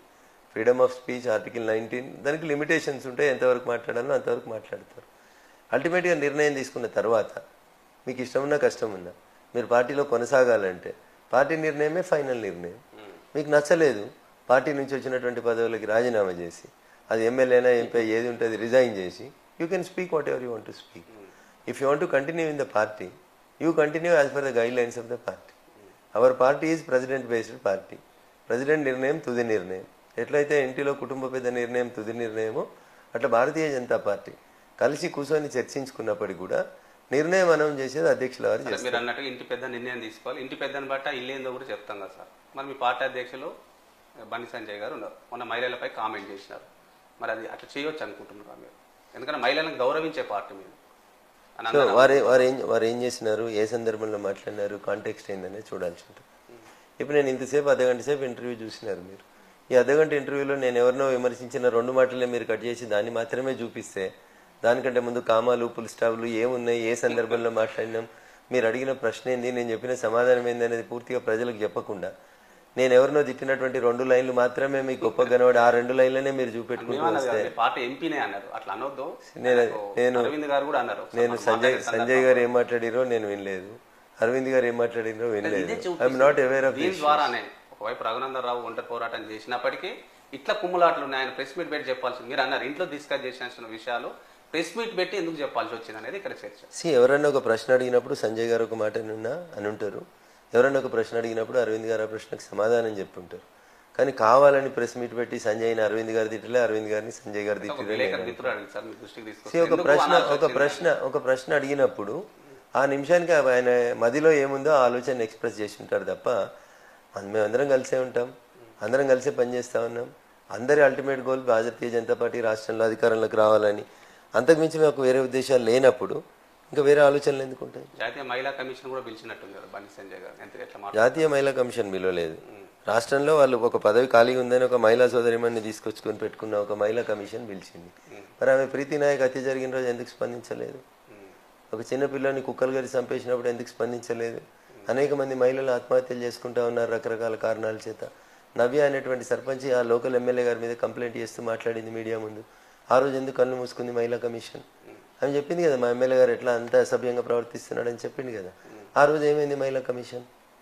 Speaker 2: freedom of speech article nineteen దానికి లిమిటేషన్స్ ఉంటాయి ఎంతవరకు మాట్లాడాలో అంతవరకు మాట్లాడతారు అల్టిమేట్గా నిర్ణయం తీసుకున్న తర్వాత మీకు ఇష్టం ఉన్నా కష్టం ఉన్నా మీరు పార్టీలో కొనసాగాలంటే పార్టీ నిర్ణయమే ఫైనల్ నిర్ణయం మీకు నచ్చలేదు పార్టీ నుంచి వచ్చినటువంటి పదవులకి రాజీనామా చేసి అది ఎమ్మెల్యేనా ఎంపీ ఏది ఉంటుంది రిజైన్ చేసి you can speak whatever you want to speak if you want to continue in the party you continue as per the guidelines of the party our party is president based party president నిర్ణయం తుది నిర్ణయం ఎట్లయితే ఇంటిలో కుటుంబ పెద్ద నిర్ణయం తుది నిర్ణయమో అట్లా భారతీయ జనతా పార్టీ కలిసి కూర్చొని చర్చించుకున్నప్పటికీ కూడా నిర్ణయం అనౌన్స్ చేసేది అధ్యక్షుల వారు
Speaker 1: సరే,
Speaker 2: చేస్తారు
Speaker 1: మీరు అన్నట్టు ఇంటి పెద్ద నిర్ణయం తీసుకోవాలి ఇంటి పెద్దని బట్ట ఇల్లు ఏందో కూడా చెప్తాం కదా సార్ మరి మీ పార్టీ అధ్యక్షులు బండి సంజయ్ గారు ఉన్నారు మొన్న మహిళలపై కామెంట్ చేసినారు మరి అది అట్లా చేయొచ్చు అనుకుంటున్నారు మీరు ఎందుకంటే మహిళలను గౌరవించే పార్టీ మీరు అని
Speaker 2: సో
Speaker 1: అందరూ
Speaker 2: వారు వారు ఏం వారు ఏం చేసినారు ఏ సందర్భంలో మాట్లాడినారు కాంటెక్స్ట్ ఏందనేది చూడాల్సి ఉంటుంది ఇప్పుడు నేను ఇంతసేపు అర్ధగంట సేపు ఇంటర్వ్యూ చూసినారు మీరు ఈ అర్ధగంట ఇంటర్వ్యూలో నేను ఎవరినో విమర్శించిన రెండు మాటలే మీరు కట్ చేసి దాన్ని మాత్రమే చూపిస్తే దానికంటే ముందు కామాలు పుల్ స్టాప్లు ఏమున్నాయి ఏ సందర్భంలో మాట్లాడినాం మీరు అడిగిన ప్రశ్న ఏంది నేను చెప్పిన సమాధానం ఏంది అనేది పూర్తిగా ప్రజలకు చెప్పకుండా నేను ఎవరినో తిట్టినటువంటి రెండు లైన్లు మాత్రమే మీకు గొప్ప కనబడి ఆ రెండు లైన్లనే మీరు చూపెట్టుకుంటూ
Speaker 1: మేమన్నది
Speaker 2: వస్తే
Speaker 1: కాదు, మీ పార్టీ ఎంపీనే అన్నారు అట్లా అనొద్దు
Speaker 2: నేను-
Speaker 1: నాకు
Speaker 2: నేను-
Speaker 1: అరవింద్ గారు కూడా అన్నారు
Speaker 2: నేను
Speaker 1: మాకు
Speaker 2: సంజయ్
Speaker 1: మాట్లాడే
Speaker 2: సంజయ్ గారు ఏం మాట్లాడిరో నేను వినలేదు అరవింద్ గారు ఏం మాట్లాడిరో వినలేదు
Speaker 1: ఇదే
Speaker 2: ఐఎమ్ నాట్ అవేర్ ఆఫ్
Speaker 1: దీని ద్వారానే ఒకవైపు రఘునందన్ రావు ఒంటరి పోరాటం చేసినప్పటికీ ఇట్లా కుమ్ములాటలు ఉన్నాయి ఆయన ప్రెస్ మీట్ పెట్టి చెప్పాల్సింది మీరు అన్నారు ఇంట్లో డిస్కస్ చేసిన విషయాలు ప్రెస్ మీట్ పెట్టి ఎందుకు చెప్పాల్సి వచ్చింది అనేది ఇక్కడ చర్చ
Speaker 2: సి ఎవరన్నా ఒక ప్రశ్న అడిగినప్పుడు సంజయ్ గారు ఒక మాట నిన్నా అని ఉంటారు ఎవరన్నా ఒక ప్రశ్న అడిగినప్పుడు అరవింద్ గారు ఆ ప్రశ్నకు సమాధానం చెప్పుంటారు కానీ కావాలని ప్రెస్ మీట్ పెట్టి సంజయ్ని అరవింద్ గారు తిట్టలే అరవింద్ గారిని సంజయ్ గారు
Speaker 1: ఒక
Speaker 2: తిట్టలే
Speaker 1: విలేకరు మిత్రుడు అడిగింది సార్ మీ దృష్టికి
Speaker 2: See,
Speaker 1: తీసుకొస్తే
Speaker 2: ఒక ప్రశ్న ఒక ప్రశ్న ఒక ప్రశ్న అడిగినప్పుడు ఆ నిమిషానికి ఆయన మదిలో ఏముందో ఆ ఆలోచన ఎక్స్ప్రెస్ చేసి ఉంటారు తప్ప మన- మేమందరం కలిసే ఉంటాం అందరం కలిసే పనిచేస్తా ఉన్నాం అందరి ultimate goal Bharatiya Janata party రాష్ట్రంలో అధికారంలోకి రావాలని అంతకుమించి మాకు వేరే ఉద్దేశాలు లేనప్పుడు ఇంకా వేరే ఆలోచనలు ఎందుకు ఉంటాయి
Speaker 1: జాతీయ మహిళా కమిషన్ కూడా పిలిచినట్టుంది కదా బండి సంజయ్ గారు ఎంత ఎట్లా మాట్లాడారు
Speaker 2: జాతీయ మహిళా కమిషన్ పిలవలేదు రాష్ట్రంలో వాళ్ళు ఒక పదవి ఖాళీగా ఉందని ఒక మహిళా సోదరిమణ్ణి తీసుకొచ్చుకొని పెట్టుకున్న ఒక మహిళా కమిషన్ పిలిచింది మరి ఆమె ప్రీతి నాయక్ హత్య జరిగిన రోజు ఎందుకు స్పందించలేదు ఒక చిన్న పిల్లని కుక్కలు గరి చంపేసినప్పుడు ఎందుకు స్పందించలేదు అనేక మంది మహిళలు ఆత్మహత్యలు చేసుకుంటా ఉన్నారు రకరకాల కారణాల చేత నవ్య అనేటువంటి సర్పంచ్ ఆ లోకల్ ఎమ్మెల్యే గారి మీద కంప్లైంట్ చేస్తూ మాట్లాడింది మీడియా ముందు ఆ రోజు ఎందుకు కళ్ళు మూసుకుంది మహిళా కమిషన్ ఆమె చెప్పింది కదా మా ఎమ్మెల్యే గారు ఎట్లా అంత అసభ్యంగా ప్రవర్తిస్తున్నాడని చెప్పింది కదా ఆ రోజు ఏమైంది మహిళా కమిషన్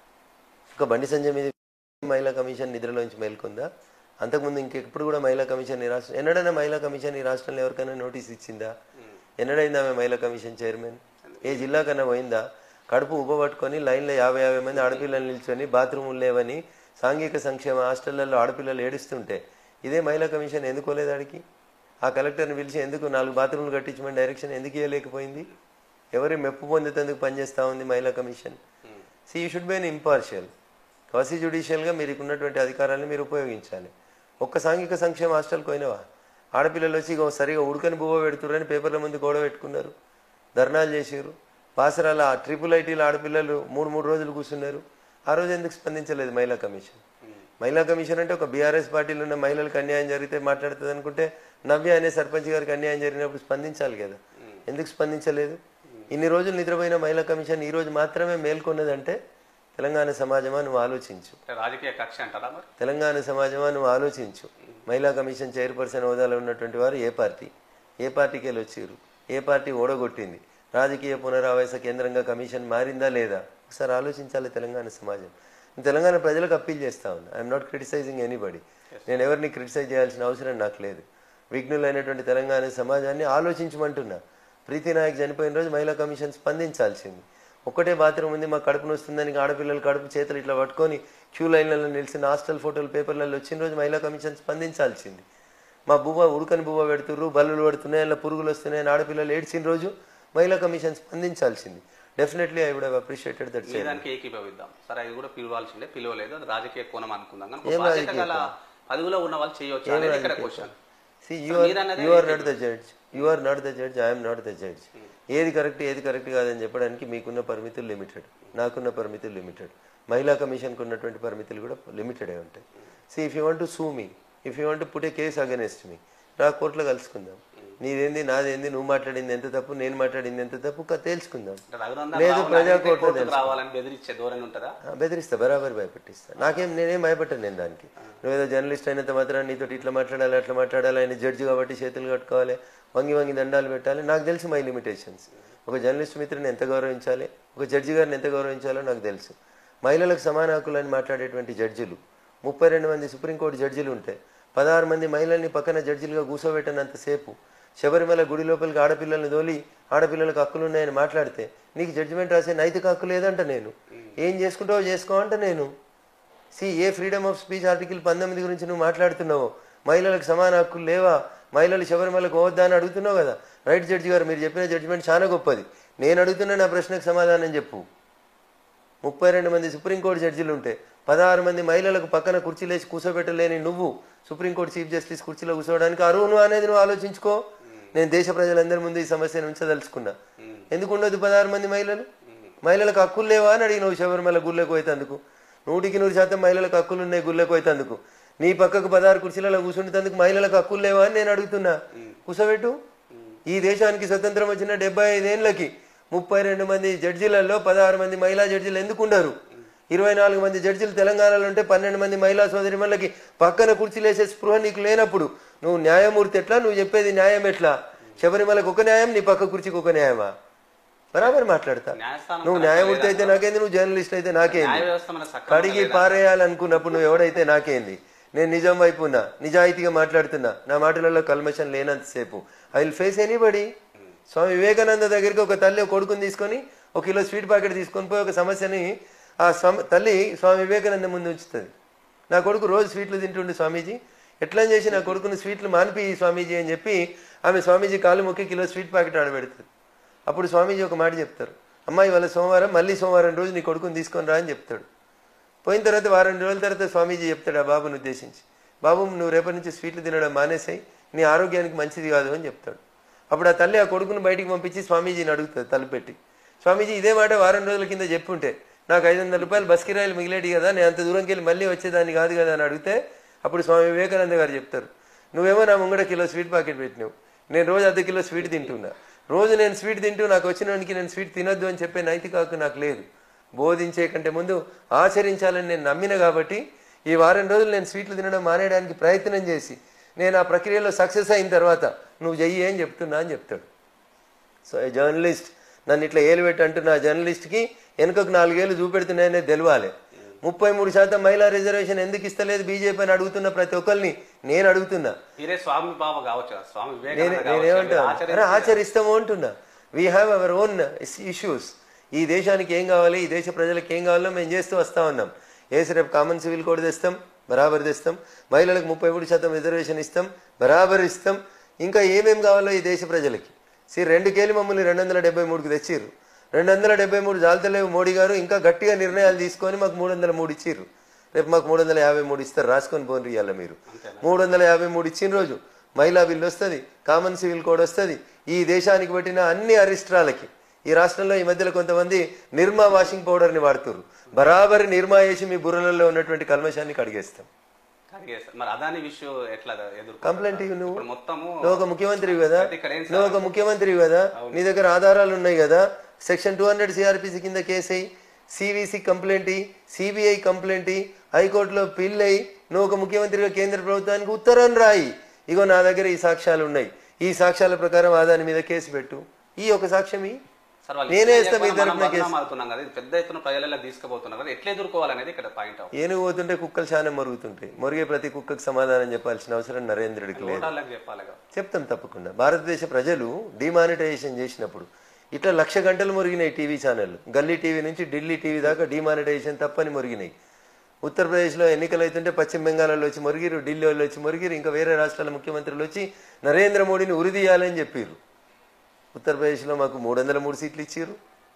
Speaker 2: ఒక బండి సంజయ్ మీద మహిళా కమిషన్ నిద్రలోంచి మేల్కొందా అంతకుముందు ఇంకెప్పుడు కూడా మహిళా కమిషన్ ఈ రాష్ట్రం ఎన్నడైనా మహిళా కమిషన్ ఈ రాష్ట్రంలో ఎవరికైనా నోటీస్ ఇచ్చిందా ఎన్నడైందా ఆమె మహిళా కమిషన్ చైర్మన్ ఏ జిల్లా కన్నా పోయిందా కడుపు ఉబ్బబట్టుకొని లైన్లో యాభై యాభై మంది ఆడపిల్లలు నిల్చొని బాత్రూములు లేవని సాంఘిక సంక్షేమ హాస్టళ్లలో ఆడపిల్లలు ఏడుస్తుంటే ఇదే మహిళా కమిషన్ ఎందుకోలేదు ఆడికి ఆ కలెక్టర్ని పిలిచి ఎందుకు నాలుగు బాత్రూములు కట్టించమని డైరెక్షన్ ఎందుకు ఇవ్వలేకపోయింది ఎవరి మెప్పు పొందేందుకు పనిచేస్తా ఉంది మహిళా commission see you should be an impartial quasi జ్యుడిషియల్గా మీకు ఉన్నటువంటి అధికారాన్ని మీరు ఉపయోగించాలి ఒక్క సాంఘిక సంక్షేమ హాస్టల్కి పోయినవా ఆడపిల్లలు వచ్చి ఇగో సరిగా ఉడకని బువ్వ పెడుతురని పేపర్ల ముందు గొడవ పెట్టుకున్నారు ధర్నాలు చేసారు బాసరాల ట్రిపుల్ ఐటీల ఆడపిల్లలు మూడు మూడు రోజులు కూర్చున్నారు ఆ రోజు ఎందుకు స్పందించలేదు మహిళా కమిషన్ మహిళా కమిషన్ అంటే ఒక బీఆర్ఎస్ పార్టీలో ఉన్న మహిళలకు అన్యాయం జరిగితే మాట్లాడుతుంది అనుకుంటే నవ్య అనే సర్పంచ్ గారికి అన్యాయం జరిగినప్పుడు స్పందించాలి కదా ఎందుకు స్పందించలేదు ఇన్ని రోజులు నిద్రపోయిన మహిళా కమిషన్ ఈ రోజు మాత్రమే మేల్కొన్నదంటే తెలంగాణ సమాజమా నువ్వు ఆలోచించు
Speaker 1: అంటే రాజకీయ కక్ష అంటారా మరి
Speaker 2: తెలంగాణ సమాజమా నువ్వు ఆలోచించు మహిళా కమిషన్ చైర్పర్సన్ హోదాలో ఉన్నటువంటి వారు ఏ పార్టీ ఏ పార్టీకి వెళ్ళి వచ్చారు ఏ పార్టీ ఓడగొట్టింది రాజకీయ పునరావాస కేంద్రంగా కమిషన్ మారిందా లేదా ఒకసారి ఆలోచించాలి తెలంగాణ సమాజం నేను తెలంగాణ ప్రజలకు అప్పీల్ చేస్తా ఉన్నా ఐఎమ్ నాట్ క్రిటిసైజింగ్ ఎనీబడి నేను ఎవరిని క్రిటిసైజ్ చేయాల్సిన అవసరం నాకు లేదు విఘ్నులైనటువంటి తెలంగాణ సమాజాన్ని ఆలోచించమంటున్నా ప్రీతి నాయక్ చనిపోయిన రోజు మహిళా కమిషన్ స్పందించాల్సింది ఒక్కటే బాత్రూమ్ ఉంది మా కడుపు వస్తుందని ఆడపిల్లలు కడుపు చేతులు ఇట్లా పట్టుకొని క్యూ లైన్లలో నిలిచిన హాస్టల్ ఫోటోలు పేపర్లలో వచ్చిన రోజు మహిళా కమిషన్ స్పందించాల్సింది మా బువ్వ ఉడకని బువ్వ పెడుతుర్రు బల్లులు పడుతున్నాయి అలా పురుగులు వస్తున్నాయని ఆడపిల్లలు ఏడ్చిన రోజు మహిళా కమిషన్ స్పందించాల్సింది definitely I would have appreciated that
Speaker 1: మీ దానికి ఏకీభవిద్దాం సరే అది కూడా పిలవాల్సిందే పిలవలేదు అది రాజకీయ కోణం అనుకుందాం కానీ
Speaker 2: ఏం
Speaker 1: ఒక బాధ్యత
Speaker 2: రాజకీయ
Speaker 1: గల పదవిలో ఉన్న వాళ్ళు చేయొచ్చు అనేది ఇక్కడ question
Speaker 2: See, you are, you are not the judge. You are not the judge. I am not the judge. ఏది కరెక్ట్ ఏది కరెక్ట్ కాదని చెప్పడానికి మీకున్న పరిమితులు లిమిటెడ్ నాకున్న పరిమితులు లిమిటెడ్ మహిళా కమిషన్కి ఉన్నటువంటి పరిమితులు కూడా లిమిటెడ్ అయి ఉంటాయి see if you want to sue me if you want put a case against me నా కోర్టులో కలుసుకుందాం నీదేంది నాదేంది నువ్వు మాట్లాడింది ఎంత తప్పు నేను మాట్లాడింది ఎంత తప్పు కా- తేల్చుకుందాం
Speaker 1: అంటే రఘునందన్
Speaker 2: లేదు
Speaker 1: రావుని
Speaker 2: ప్రజా
Speaker 1: అడిగితే
Speaker 2: కోర్టులో
Speaker 1: కోర్టుకు
Speaker 2: తెలుసు.
Speaker 1: రావాలని బెదిరించే ధోరణి ఉంటుందా
Speaker 2: ఆ, బెదిరిస్తా బరాబర్ భయపెట్టిస్తా నాకేం నేనేం భయపడ్డాను నేను దానికి నువ్వేదో జర్నలిస్ట్ అయినంత మాత్రం నీతో ఇట్లా మాట్లాడాలి అట్లా మాట్లాడాలి ఆయన జడ్జి కాబట్టి చేతులు కట్టుకోవాలి వంగి వంగి దండాలు పెట్టాలి నాకు తెలుసు మై లిమిటేషన్స్ ఒక జర్నలిస్ట్ మిత్రుని ఎంత గౌరవించాలి ఒక జడ్జి గారిని ఎంత గౌరవించాలో నాకు తెలుసు మహిళలకు సమాన హక్కులని మాట్లాడేటువంటి జడ్జిలు ముప్పై రెండు మంది సుప్రీంకోర్టు జడ్జిలు ఉంటాయి పదహారు మంది మహిళల్ని పక్కన జడ్జిలుగా కూర్చోబెట్టినంతసేపు శబరిమల గుడి లోపలికి ఆడపిల్లల్ని దోలి ఆడపిల్లలకు హక్కులు ఉన్నాయని మాట్లాడితే నీకు జడ్జిమెంట్ రాసే నైతిక హక్కు లేదంట నేను ఏం చేసుకుంటావో చేసుకో అంట నేను see a freedom of speech article పంతొమ్మిది గురించి నువ్వు మాట్లాడుతున్నావు మహిళలకు సమాన హక్కులు లేవా మహిళలు శబరిమలకు పోవద్దా అని అడుగుతున్నావు కదా రైట్ జడ్జి గారు మీరు చెప్పిన జడ్జిమెంట్ చాలా గొప్పది నేను అడుగుతున్న నా ప్రశ్నకు సమాధానం చెప్పు ముప్పై రెండు మంది సుప్రీంకోర్టు జడ్జిలు ఉంటే పదహారు మంది మహిళలకు పక్కన కుర్చీలేసి కూర్చోబెట్టలేని నువ్వు సుప్రీంకోర్టు చీఫ్ జస్టిస్ కుర్చీలో కూర్చోవడానికి అరువును అనేది నువ్వు ఆలోచించుకో నేను దేశ ప్రజలందరి ముందు ఈ సమస్యను ఉంచదలుచుకున్నా ఎందుకు ఉండదు పదహారు మంది మహిళలు మహిళలకు హక్కులు లేవా అని అడిగినావు శబరిమల గుళ్ళకు పోయేందుకు నూటికి నూరు శాతం మహిళలకు హక్కులు ఉన్నాయి గుళ్ళకు పోయేందుకు నీ పక్కకు పదహారు కుర్చీలలో కూర్చుంటేందుకు మహిళలకు హక్కులు లేవా అని నేను అడుగుతున్నా కూర్చోబెట్టు ఈ దేశానికి స్వతంత్రం వచ్చిన డెబ్బై ఐదేళ్లకి ముప్పై రెండు మంది జడ్జీలలో పదహారు మంది మహిళా జడ్జీలు ఎందుకు ఉండరు ఇరవై నాలుగు మంది జడ్జీలు తెలంగాణలో ఉంటే పన్నెండు మంది మహిళా సోదరిమణులకి పక్కన కుర్చీలేసే స్పృహ నీకు లేనప్పుడు నువ్వు న్యాయమూర్తి ఎట్లా నువ్వు చెప్పేది న్యాయం ఎట్లా శబరిమలకు ఒక న్యాయం నీ పక్క కుర్చీకి ఒక న్యాయమా బరాబర్ మాట్లాడతా
Speaker 1: న్యాయస్థానం
Speaker 2: నువ్వు న్యాయమూర్తి అయితే నాకేంది నువ్వు జర్నలిస్ట్ అయితే నాకేంది
Speaker 1: న్యాయ వ్యవస్థ మన సక్రమంగా
Speaker 2: కడిగి పారేయాలనుకున్నప్పుడు నువ్వు ఎవడైతే నాకేంది నేను నిజం వైపు ఉన్నా నిజాయితీగా మాట్లాడుతున్నా నా మాటలలో కల్మషం లేనంతసేపు I will face anybody Swami Vivekananda దగ్గరికి ఒక తల్లి ఒక కొడుకుని తీసుకొని ఒక కిలో స్వీట్ ప్యాకెట్ తీసుకొని పోయి ఒక సమస్యని ఆ సమ తల్లి స్వామి వివేకానంద ముందు ఉంచుతుంది నా కొడుకు రోజు స్వీట్లు తింటుండే స్వామీజీ ఎట్లా చేసి నా కొడుకుని స్వీట్లు మానిపి స్వామీజీ అని చెప్పి ఆమె స్వామీజీ కాలు మొక్కి కిలో స్వీట్ ప్యాకెట్ ఆడబెడుతుంది అప్పుడు స్వామీజీ ఒక మాట చెప్తారు అమ్మాయి వాళ్ళ సోమవారం మళ్ళీ సోమవారం రోజు నీ కొడుకుని తీసుకొని రా అని చెప్తాడు పోయిన తర్వాత వారం రోజుల తర్వాత స్వామీజీ చెప్తాడు ఆ బాబుని ఉద్దేశించి బాబు నువ్వు రేపటి నుంచి స్వీట్లు తినడం మానేసాయి నీ ఆరోగ్యానికి మంచిది కాదు అని చెప్తాడు అప్పుడు ఆ తల్లి ఆ కొడుకుని బయటికి పంపించి స్వామీజీని అడుగుతుంది తలుపెట్టి స్వామీజీ ఇదే మాట వారం రోజుల కింద చెప్పుంటే నాకు ఐదు వందల రూపాయలు బస్ కిరాయిలు మిగిలేటి కదా నేను అంత దూరంకి వెళ్ళి మళ్ళీ వచ్చేదాన్ని కాదు కదా అని అడిగితే అప్పుడు స్వామి వివేకానంద గారు చెప్తారు నువ్వేమో నా ముంగడ కిలో స్వీట్ ప్యాకెట్ పెట్టినావు నేను రోజు అర్ధ కిలో స్వీట్ తింటున్నా రోజు నేను స్వీట్ తింటూ నాకు వచ్చినవానికి నేను స్వీట్ తినొద్దు అని చెప్పే నైతిక హక్కు నాకు లేదు బోధించే కంటే ముందు ఆచరించాలని నేను నమ్మిన కాబట్టి ఈ వారం రోజులు నేను స్వీట్లు తినడం మానేయడానికి ప్రయత్నం చేసి నేను ఆ ప్రక్రియలో సక్సెస్ అయిన తర్వాత నువ్వు చెయ్యి అని చెప్తున్నా అని చెప్తాడు సో ఏ జర్నలిస్ట్ నన్ను ఇట్లా ఏలు పెట్టి అంటున్న ఆ జర్నలిస్ట్కి వెనుకకు నాలుగేళ్ళు చూపెడుతున్నాయనే తెలవాలి ముప్పై మూడు శాతం మహిళా రిజర్వేషన్ ఎందుకు ఇస్తలేదు బీజేపీ అని అడుగుతున్న ప్రతి ఒక్కరిని నేను అడుగుతున్నా
Speaker 1: మీరే స్వామి బాబా కావచ్చు కదా, స్వామి
Speaker 2: నేను
Speaker 1: వివేకానంద కావచ్చు,
Speaker 2: నేనేమంటా
Speaker 1: మీరు
Speaker 2: అరే
Speaker 1: ఆచరించి-
Speaker 2: ఆచరిస్తాము అంటున్నా we have our own issues ఈ దేశానికి ఏం కావాలి ఈ దేశ ప్రజలకు ఏం కావాలో మేము చేస్తూ వస్తా ఉన్నాం ఏసి రేపు కామన్ సివిల్ కోడ్ తెస్తాం బరాబర్ తెస్తాం మహిళలకు ముప్పై మూడు శాతం రిజర్వేషన్ ఇస్తాం బరాబర్ ఇస్తాం ఇంకా ఏమేం కావాలో ఈ దేశ ప్రజలకి సి రెండు కేలు మమ్మల్ని రెండు వందల డెబ్బై మూడుకి తెచ్చిర్రు రెండు వందల డెబ్బై మూడు జాలతలేవు మోడీ గారు ఇంకా గట్టిగా నిర్ణయాలు తీసుకొని మాకు మూడు వందల మూడు ఇచ్చిర్రు రేపు మాకు మూడు వందల యాభై మూడు ఇస్తారు రాసుకొని పోను ఇవ్వాలి మీరు మూడు వందల యాభై మూడు ఇచ్చిన రోజు మహిళా బిల్ వస్తుంది కామన్ సివిల్ కోడ్ వస్తుంది ఈ దేశానికి పెట్టిన అన్ని అరిష్ట్రాలకి ఈ రాష్ట్రంలో ఈ మధ్యలో కొంతమంది నిర్మా వాషింగ్ పౌడర్ని వాడుతున్నారు బరాబరి నిర్మా వేసి మీ బుర్రలలో ఉన్నటువంటి కల్మషాన్ని కడిగేస్తాం
Speaker 1: కడిగేస్తారు. మరి అదాని విషయం ఎట్లా ఎదుర్కొంటారు?
Speaker 2: కంప్లైంట్ ఇవ్వు నువ్వు
Speaker 1: ఇప్పుడు మొత్తము
Speaker 2: నువ్వు ఒక ముఖ్యమంత్రి కదా
Speaker 1: అయితే ఇక్కడ ఏం సార్?
Speaker 2: నువ్వు ఒక ముఖ్యమంత్రి కదా నీ దగ్గర ఆధారాలు ఉన్నాయి కదా సెక్షన్ టూ హండ్రెడ్ సిఆర్పిసి కింద కేసు అయ్యి సివిసి కంప్లైంట్ సిబిఐ కంప్లైంట్ హైకోర్టులో పిల్ అయ్యి నువ్వు ఒక ముఖ్యమంత్రిగా కేంద్ర ప్రభుత్వానికి ఉత్తరం రాయి ఇగో నా దగ్గర ఈ సాక్ష్యాలు ఉన్నాయి ఈ సాక్ష్యాల ప్రకారం ఆదాని మీద కేసు పెట్టు ఈ ఒక సాక్ష్యం ఇయ్యి.
Speaker 1: సార్ వాళ్ళు
Speaker 2: నేనే
Speaker 1: ఇట్లా
Speaker 2: ఇస్తా మీ
Speaker 1: చెప్పకుండా
Speaker 2: తరపున
Speaker 1: మనం
Speaker 2: కేసు
Speaker 1: బదనాం అవుతున్నాం కదా ఇది పెద్ద ఎత్తున ప్రజలలో తీసుకుపోతున్నారు కదా ఎట్లా ఎదుర్కోవాలనేది ఇక్కడ పాయింట్ అవుతుంది
Speaker 2: ఏనుగు పోతుంటే కుక్కలు చాలా మరుగుతుంటాయి మొరిగే ప్రతి కుక్కకు సమాధానం చెప్పాల్సిన అవసరం నరేంద్రుడికి లేదు
Speaker 1: ఓటర్లకు చెప్పాలి కదా
Speaker 2: చెప్తాం తప్పకుండా భారతదేశ ప్రజలు డిమానిటైజేషన్ చేసినప్పుడు ఇట్లా లక్ష గంటలు మురిగినాయి టీవీ ఛానళ్ళు గల్లీ టీవీ నుంచి ఢిల్లీ టీవీ దాకా డిమానిటైజేషన్ తప్పని మురిగినాయి ఉత్తరప్రదేశ్లో ఎన్నికలు అవుతుంటే పశ్చిమ బెంగాల్లో వచ్చి మురిగిరు ఢిల్లీ వాళ్ళు వచ్చి మురిగిరు ఇంకా వేరే రాష్ట్రాల ముఖ్యమంత్రులు వచ్చి నరేంద్ర మోడీని ఉరిదీయాలని చెప్పారు ఉత్తరప్రదేశ్లో మాకు మూడు వందల మూడు సీట్లు ఇచ్చారు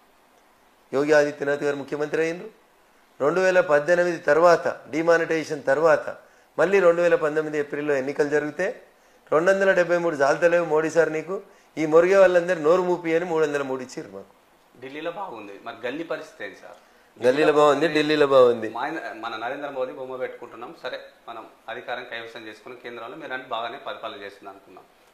Speaker 2: యోగి ఆదిత్యనాథ్ గారు ముఖ్యమంత్రి అయినరు రెండు వేల పద్దెనిమిది తర్వాత డిమానిటైజేషన్ తర్వాత మళ్ళీ రెండు వేల పంతొమ్మిది ఏప్రిల్లో ఎన్నికలు జరిగితే రెండు వందల డెబ్బై మూడు జాలతలేవు మోడీ సార్ నీకు ఈ మురిగే వాళ్ళందరూ నోరు మూపి అని మూడు వందల మూడు ఇచ్చారు మాకు
Speaker 1: ఢిల్లీలో బాగుంది మరి గల్లీ పరిస్థితి ఏంటి సార్
Speaker 2: గల్లీలో బాగుంది ఢిల్లీలో బాగుంది
Speaker 1: మా- మన నరేంద్ర మోదీ బొమ్మ పెట్టుకుంటున్నాం సరే మనం అధికారం కైవసం చేసుకుని కేంద్రంలో మీరు అంటే బాగానే పరిపాలన చేస్తుంది అనుకున్నాం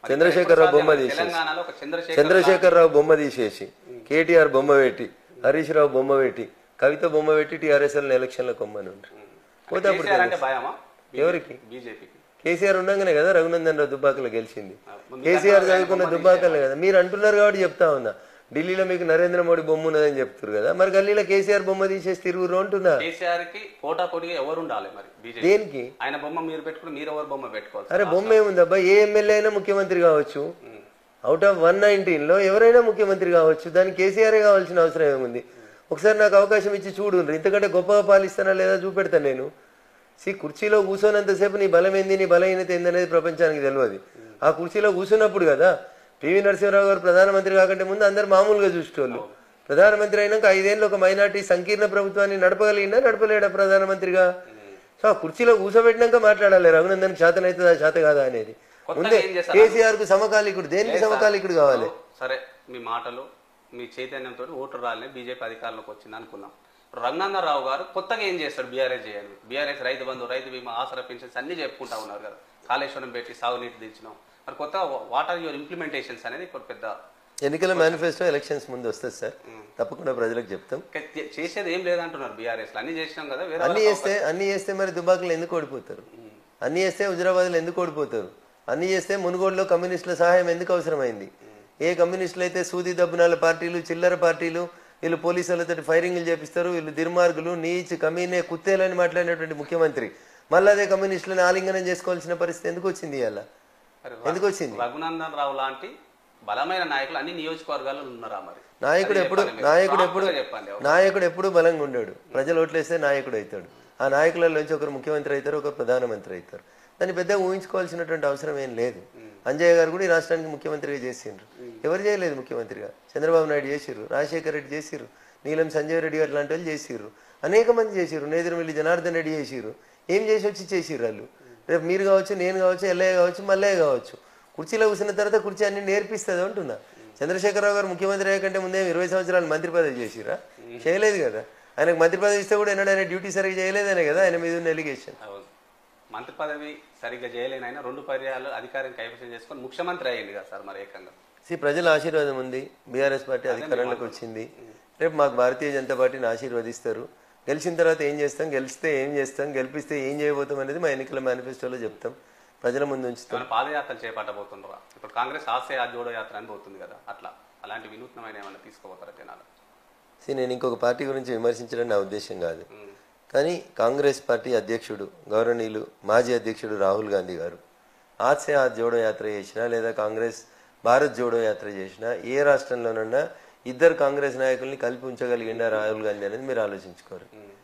Speaker 1: మరి
Speaker 2: చంద్రశేఖరరావు
Speaker 1: ఇప్పుడు
Speaker 2: బొమ్మ
Speaker 1: సాధ్యమా?
Speaker 2: తీసేసి
Speaker 1: తెలంగాణలో ఒక చంద్రశేఖర్
Speaker 2: చంద్రశేఖరరావు బొమ్మ తీసేసి కేటీఆర్ బొమ్మ పెట్టి హరీష్ రావు బొమ్మ పెట్టి కవిత బొమ్మ పెట్టి టీఆర్ఎస్ ఎలక్షన్ల కొమ్మని ఉంటారు పోతే అప్పుడు
Speaker 1: కేసీఆర్ అంటే భయమా
Speaker 2: ఎవరికి
Speaker 1: బీజేపీకి
Speaker 2: కేసీఆర్ ఉండగానే కదా రఘునందన్ రావు దుబ్బాకలో గెలిచింది
Speaker 1: మరి
Speaker 2: కేసీఆర్
Speaker 1: మీకు
Speaker 2: చదువుకున్న
Speaker 1: బొమ్మ
Speaker 2: దుబ్బాకలే కదా మీరు అంటున్నారు కాబట్టి చెప్తా ఉన్నా ఢిల్లీలో మీకు నరేంద్ర మోడీ బొమ్మ ఉన్నదని చెప్తారు కదా మరి గల్లీలో కేసీఆర్ బొమ్మ తీసేసి తిరుగురు అంటున్నా
Speaker 1: కేసీఆర్ కి పోటా పోటీగా ఎవరు ఉండాలి మరి బీజేపీ
Speaker 2: దేనికి
Speaker 1: ఆయన బొమ్మ మీరు పెట్టుకుని మీరు ఎవరు బొమ్మ పెట్టుకోవాలి
Speaker 2: అరే బొమ్మ ఏముందబ్బా ఏ ఎమ్మెల్యే అయినా ముఖ్యమంత్రి కావచ్చు అవుట్ ఆఫ్ వన్ నైన్టీన్ లో ఎవరైనా ముఖ్యమంత్రి కావచ్చు దానికి కేసీఆర్ కావాల్సిన అవసరం ఏముంది ఒకసారి నాకు అవకాశం ఇచ్చి చూడు ఇంతకంటే గొప్పగా పాలిస్తానా లేదా చూపెడతాను నేను సి కుర్చీలో కూర్చోనంతసేపు నీ బలం ఏంది నీ బలహీనత ఏంది అనేది ప్రపంచానికి తెలియదు ఆ కుర్చీలో కూర్చున్నప్పుడు కదా పివి నరసింహరావు గారు ప్రధానమంత్రి కాకంటే ముందు అందరు మామూలుగా చూసేటోళ్ళు ప్రధానమంత్రి అయినాక ఐదేళ్ళు ఒక మైనార్టీ సంకీర్ణ ప్రభుత్వాన్ని నడపగలిగినా నడపలేడా ప్రధానమంత్రిగా సో ఆ కుర్చీలో కూర్చోబెట్టినాక మాట్లాడాలి రఘునందన్ చేతనైతుందా చేత కాదా అనేది
Speaker 1: కొత్తగా
Speaker 2: ముందే
Speaker 1: ఏం చేస్తారు?
Speaker 2: కేసీఆర్ కు సమకాలీకుడు దేనికి సమకాలీకుడు కావాలి
Speaker 1: సరే మీ మాటలు మీ చైతన్యంతో ఓటు రాలని బీజేపీ అధికారంలోకి వచ్చింది అనుకుందాం ఇప్పుడు రఘునందనరావు గారు కొత్తగా ఏం చేస్తాడు బీఆర్ఎస్ చేయాలి బీఆర్ఎస్ రైతు బంధు రైతు బీమా ఆసరా పెన్షన్స్ అన్ని చెప్పుకుంటా ఉన్నారు కదా కాళేశ్వరం పెట్టి సాగునీటి తెచ్చినాం మరి కొత్తగా వాట్ ఆర్ యువర్ ఇంప్లిమెంటేషన్స్ అనేది ఇప్పుడు పెద్ద
Speaker 2: ఎన్నికల మేనిఫెస్టో ఎలక్షన్స్ ముందు వస్తుంది సార్ తప్పకుండా ప్రజలకు చెప్తాం
Speaker 1: ఇంకా చే- చేసేది ఏం లేదంటున్నారు బీఆర్ఎస్ అన్ని చేసినాం కదా వేరే
Speaker 2: అన్ని
Speaker 1: వాళ్ళకి
Speaker 2: చేస్తే అన్ని చేస్తే మరి దుబాకులు ఎందుకు ఓడిపోతారు అన్ని చేస్తే హుజరాబాద్లో ఎందుకు ఓడిపోతారు అన్ని చేస్తే మునుగోడులో కమ్యూనిస్టుల సహాయం ఎందుకు అవసరమైంది ఏ కమ్యూనిస్టులు అయితే సూది దబ్బునాల పార్టీలు చిల్లర పార్టీలు వీళ్ళు పోలీసులతో ఫైరింగ్లు చేపిస్తారు వీళ్ళు దుర్మార్గులు నీచ్ కమీనే కుత్తేలని మాట్లాడినటువంటి ముఖ్యమంత్రి మళ్ళీ అదే కమ్యూనిస్టులను ఆలింగనం చేసుకోవాల్సిన పరిస్థితి ఎందుకు వచ్చింది ఇవాళ
Speaker 1: మరి
Speaker 2: ఎందుకు వచ్చింది
Speaker 1: రఘునందన్ రావు లాంటి బలమైన నాయకులు అన్ని నియోజకవర్గాల్లో ఉన్నారా మరి
Speaker 2: నాయకుడు
Speaker 1: అది
Speaker 2: ఎప్పుడు
Speaker 1: చెప్పాలి మీరు.
Speaker 2: నాయకుడు
Speaker 1: Prompt
Speaker 2: ఎప్పుడు
Speaker 1: గా చెప్పండి
Speaker 2: నాయకుడు ఎప్పుడు బలంగా ఉండాడు ప్రజలు ఓట్లేస్తే నాయకుడు అవుతాడు ఆ నాయకులలోంచి ఒకరు ముఖ్యమంత్రి అవుతారు ఒకరు ప్రధానమంత్రి అవుతారు దాన్ని పెద్దగా ఊహించుకోవాల్సినటువంటి అవసరం ఏం లేదు అంజయ్య గారు కూడా ఈ రాష్ట్రానికి ముఖ్యమంత్రిగా చేసిండ్రు ఎవరు చేయలేదు ముఖ్యమంత్రిగా చంద్రబాబు నాయుడు చేసిర్రు రాజశేఖర రెడ్డి చేసిర్రు నీలం సంజయ్ రెడ్డి గారు లాంటి వాళ్ళు చేసిర్రు అనేక మంది చేసిర్రు నేదురుమిల్లి జనార్దన్ రెడ్డి చేసిర్రు ఏం చేసి వచ్చి చేసిర్రు వాళ్ళు రేపు మీరు కావచ్చు నేను కావచ్చు ఎల్లయ్య కావచ్చు మల్లయ్య కావచ్చు కుర్చీలో కూర్చున్న తర్వాత కుర్చీ అన్ని నేర్పిస్తుంది అంటున్నా చంద్రశేఖరరావు గారు ముఖ్యమంత్రి అయ్యే కంటే ముందే ఇరవై సంవత్సరాలు మంత్రి పదవి చేసిరా చేయలేదు కదా ఆయనకు మంత్రి పదవి ఇస్తే కూడా ఎన్నడూ ఆయన డ్యూటీ సరిగ్గా చేయలేదనే కదా ఆయన మీద ఉన్న ఎలిగేషన్
Speaker 1: అవును. మంత్రి పదవి సరిగ్గా చేయలేనైనా రెండు పర్యాలు అధికారం కైవసం చేసుకొని ముఖ్యమంత్రి అయ్యింది కదా సార్ మరి ఏకంగా
Speaker 2: సి ప్రజల ఆశీర్వాదం ఉంది బీఆర్ఎస్ పార్టీ అధికారంలోకి వచ్చింది రేపు మాకు భారతీయ జనతా పార్టీని ఆశీర్వదిస్తారు గెలిచిన తర్వాత ఏం చేస్తాం గెలిస్తే ఏం చేస్తాం గెలిపిస్తే ఏం చేయబోతాం అనేది మా ఎన్నికల మేనిఫెస్టోలో చెప్తాం ప్రజల ముందు ఉంచుతాం
Speaker 1: ఏమైనా పాదయాత్రలు చేపట్టబోతున్నారా ఇప్పుడు కాంగ్రెస్ ఆశయ జోడో యాత్ర అని పోతుంది కదా అట్లా అలాంటి వినూత్నమైన ఏమైనా తీసుకోబోతారా జనాలు
Speaker 2: సి నేను ఇంకొక పార్టీ గురించి విమర్శించడం నా ఉద్దేశం కాదు కానీ కాంగ్రెస్ పార్టీ అధ్యక్షుడు గౌరవనీయులు మాజీ అధ్యక్షుడు రాహుల్ గాంధీ గారు ఆజ్ సే ఆజ్ జోడో యాత్ర చేసినా లేదా కాంగ్రెస్ భారత్ జోడో యాత్ర చేసినా ఏ రాష్ట్రంలోనన్నా ఇద్దరు కాంగ్రెస్ నాయకుల్ని కలిపి ఉంచగలిగిండా రాహుల్ గాంధీ అనేది మీరు ఆలోచించుకోరు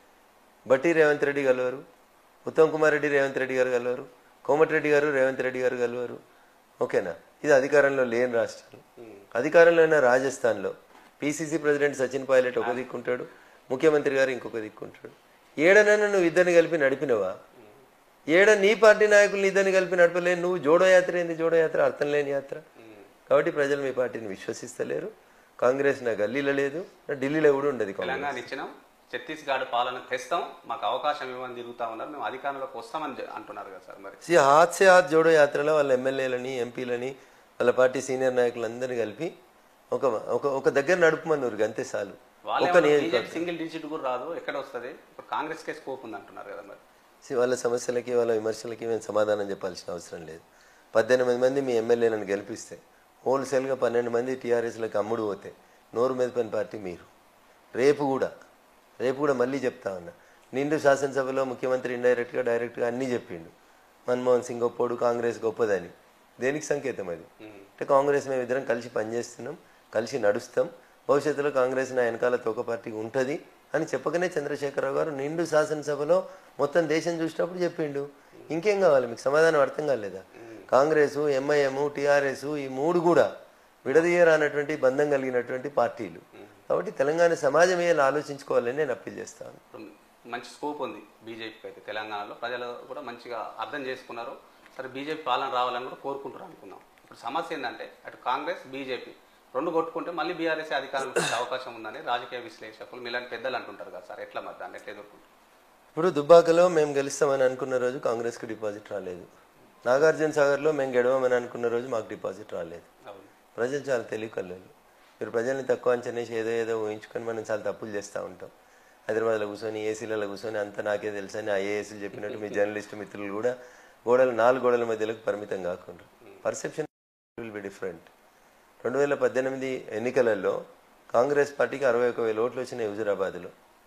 Speaker 2: బట్టి రేవంత్ రెడ్డి కలవరు ఉత్తమ్ కుమార్ రెడ్డి రేవంత్ రెడ్డి గారు కలవరు కోమటిరెడ్డి గారు రేవంత్ రెడ్డి గారు కలవరు ఓకేనా ఇది అధికారంలో లేని రాష్ట్రాలు అధికారంలో ఉన్న రాజస్థాన్లో పిసిసి ప్రెసిడెంట్ సచిన్ పైలట్ ఒక దిక్కుంటాడు ముఖ్యమంత్రి గారు ఇంకొక దిక్కుంటాడు ఏడనైనా నువ్వు ఇద్దరిని కలిపి నడిపినవా ఏడ నీ పార్టీ నాయకుల్ని ఇద్దరిని కలిపి నడపలేని నువ్వు జోడో యాత్ర ఏంది జోడో యాత్ర అర్థం లేని యాత్ర కాబట్టి ప్రజలు మీ పార్టీని విశ్వసిస్తలేరు కాంగ్రెస్ నా గల్లీలో లేదు నా ఢిల్లీలో కూడా ఉండదు కాంగ్రెస్
Speaker 1: తెలంగాణ ఇచ్చినాం ఛత్తీస్గఢ్ పాలన తెస్తాం మాకు అవకాశం ఇవ్వని తిరుగుతా ఉన్నారు మేము అధికారంలోకి వస్తామని చె- అంటున్నారు కదా సార్ మరి
Speaker 2: సి హాత్ సే హాత్ జోడో యాత్రలో వాళ్ళ ఎమ్మెల్యేలని ఎంపీలని వాళ్ళ పార్టీ సీనియర్ నాయకులందరినీ కలిపి ఒక ఒక ఒక దగ్గర నడుపుమన్నారు అంతే చాలు
Speaker 1: వాళ్ళే
Speaker 2: ఒక నియోజకవర్గం
Speaker 1: బీజేపీ సింగిల్ డిజిట్ కూడా రాదు ఎక్కడ వస్తుంది ఇప్పుడు కాంగ్రెస్ కే స్కోప్ ఉంది అంటున్నారు కదా మరి
Speaker 2: సి వాళ్ళ సమస్యలకి వాళ్ళ విమర్శలకి మేము సమాధానం చెప్పాల్సిన అవసరం లేదు పద్దెనిమిది మంది మీ ఎమ్మెల్యేలను గెలిపిస్తే హోల్సేల్గా పన్నెండు మంది టీఆర్ఎస్లకు అమ్ముడు పోతే నోరు మెదపని పార్టీ మీరు రేపు కూడా రేపు కూడా మళ్ళీ చెప్తా ఉన్నా నిండు శాసనసభలో ముఖ్యమంత్రి ఇండైరెక్ట్గా డైరెక్ట్గా అన్నీ చెప్పిండు మన్మోహన్ సింగ్ గొప్పోడు కాంగ్రెస్ గొప్పదని దేనికి సంకేతం అది అంటే కాంగ్రెస్ మేము ఇద్దరం కలిసి పనిచేస్తున్నాం కలిసి నడుస్తాం భవిష్యత్తులో కాంగ్రెస్ నా వెనకాల తోక పార్టీ ఉంటుంది అని చెప్పకనే చంద్రశేఖరరావు గారు నిండు శాసనసభలో మొత్తం దేశం చూసినప్పుడు చెప్పిండు ఇంకేం కావాలి మీకు సమాధానం అర్థం కాలేదా కాంగ్రెస్ ఎంఐఎం టీఆర్ఎస్ ఈ మూడు కూడా విడదీయరానటువంటి బంధం కలిగినటువంటి పార్టీలు కాబట్టి తెలంగాణ సమాజం ఏలా ఆలోచించుకోవాలని నేను అప్పీల్ చేస్తాను
Speaker 1: ఇప్పుడు మంచి స్కోప్ ఉంది బీజేపీకి అయితే తెలంగాణలో ప్రజలు కూడా మంచిగా అర్థం చేసుకున్నారు సరే బీజేపీ పాలన రావాలని కూడా కోరుకుంటారు అనుకున్నాం ఇప్పుడు సమస్య ఏంటంటే అటు కాంగ్రెస్ బీజేపీ రెండు కొట్టుకుంటే మళ్ళీ బీఆర్ఎస్ అధికారంలో వచ్చే అవకాశం ఉందని రాజకీయ విశ్లేషకులు మీలాంటి పెద్దలు అంటుంటారు కదా సార్ ఎట్లా మరి దాన్ని ఎట్లా ఎదుర్కొంటారు
Speaker 2: ఇప్పుడు దుబ్బాకలో మేము గెలుస్తామని అనుకున్న రోజు కాంగ్రెస్కి డిపాజిట్ రాలేదు నాగార్జున సాగర్లో మేము గెడవమని అనుకున్న రోజు మాకు డిపాజిట్ రాలేదు
Speaker 1: అవును
Speaker 2: ప్రజలు చాలా తెలియకల్లోళ్ళు మీరు ప్రజల్ని తక్కువ అంచనేసి ఏదో ఏదో ఊహించుకొని మనం చాలా తప్పులు చేస్తూ ఉంటాం హైదరాబాద్లో కూర్చొని ఏసీలలో కూర్చొని అంతా నాకే తెలుసు అని ఐఏఎస్లు చెప్పినట్టు మీ జర్నలిస్ట్ మిత్రులు కూడా గోడలు నాలుగు గోడల మధ్యలోకి పరిమితం కాకుండా పర్సెప్షన్ విల్ బి డిఫరెంట్ రెండు వేల పద్దెనిమిది ఎన్నికలలో కాంగ్రెస్ పార్టీకి అరవై ఒక వేల ఓట్లు వచ్చినాయి హుజురాబాద్లో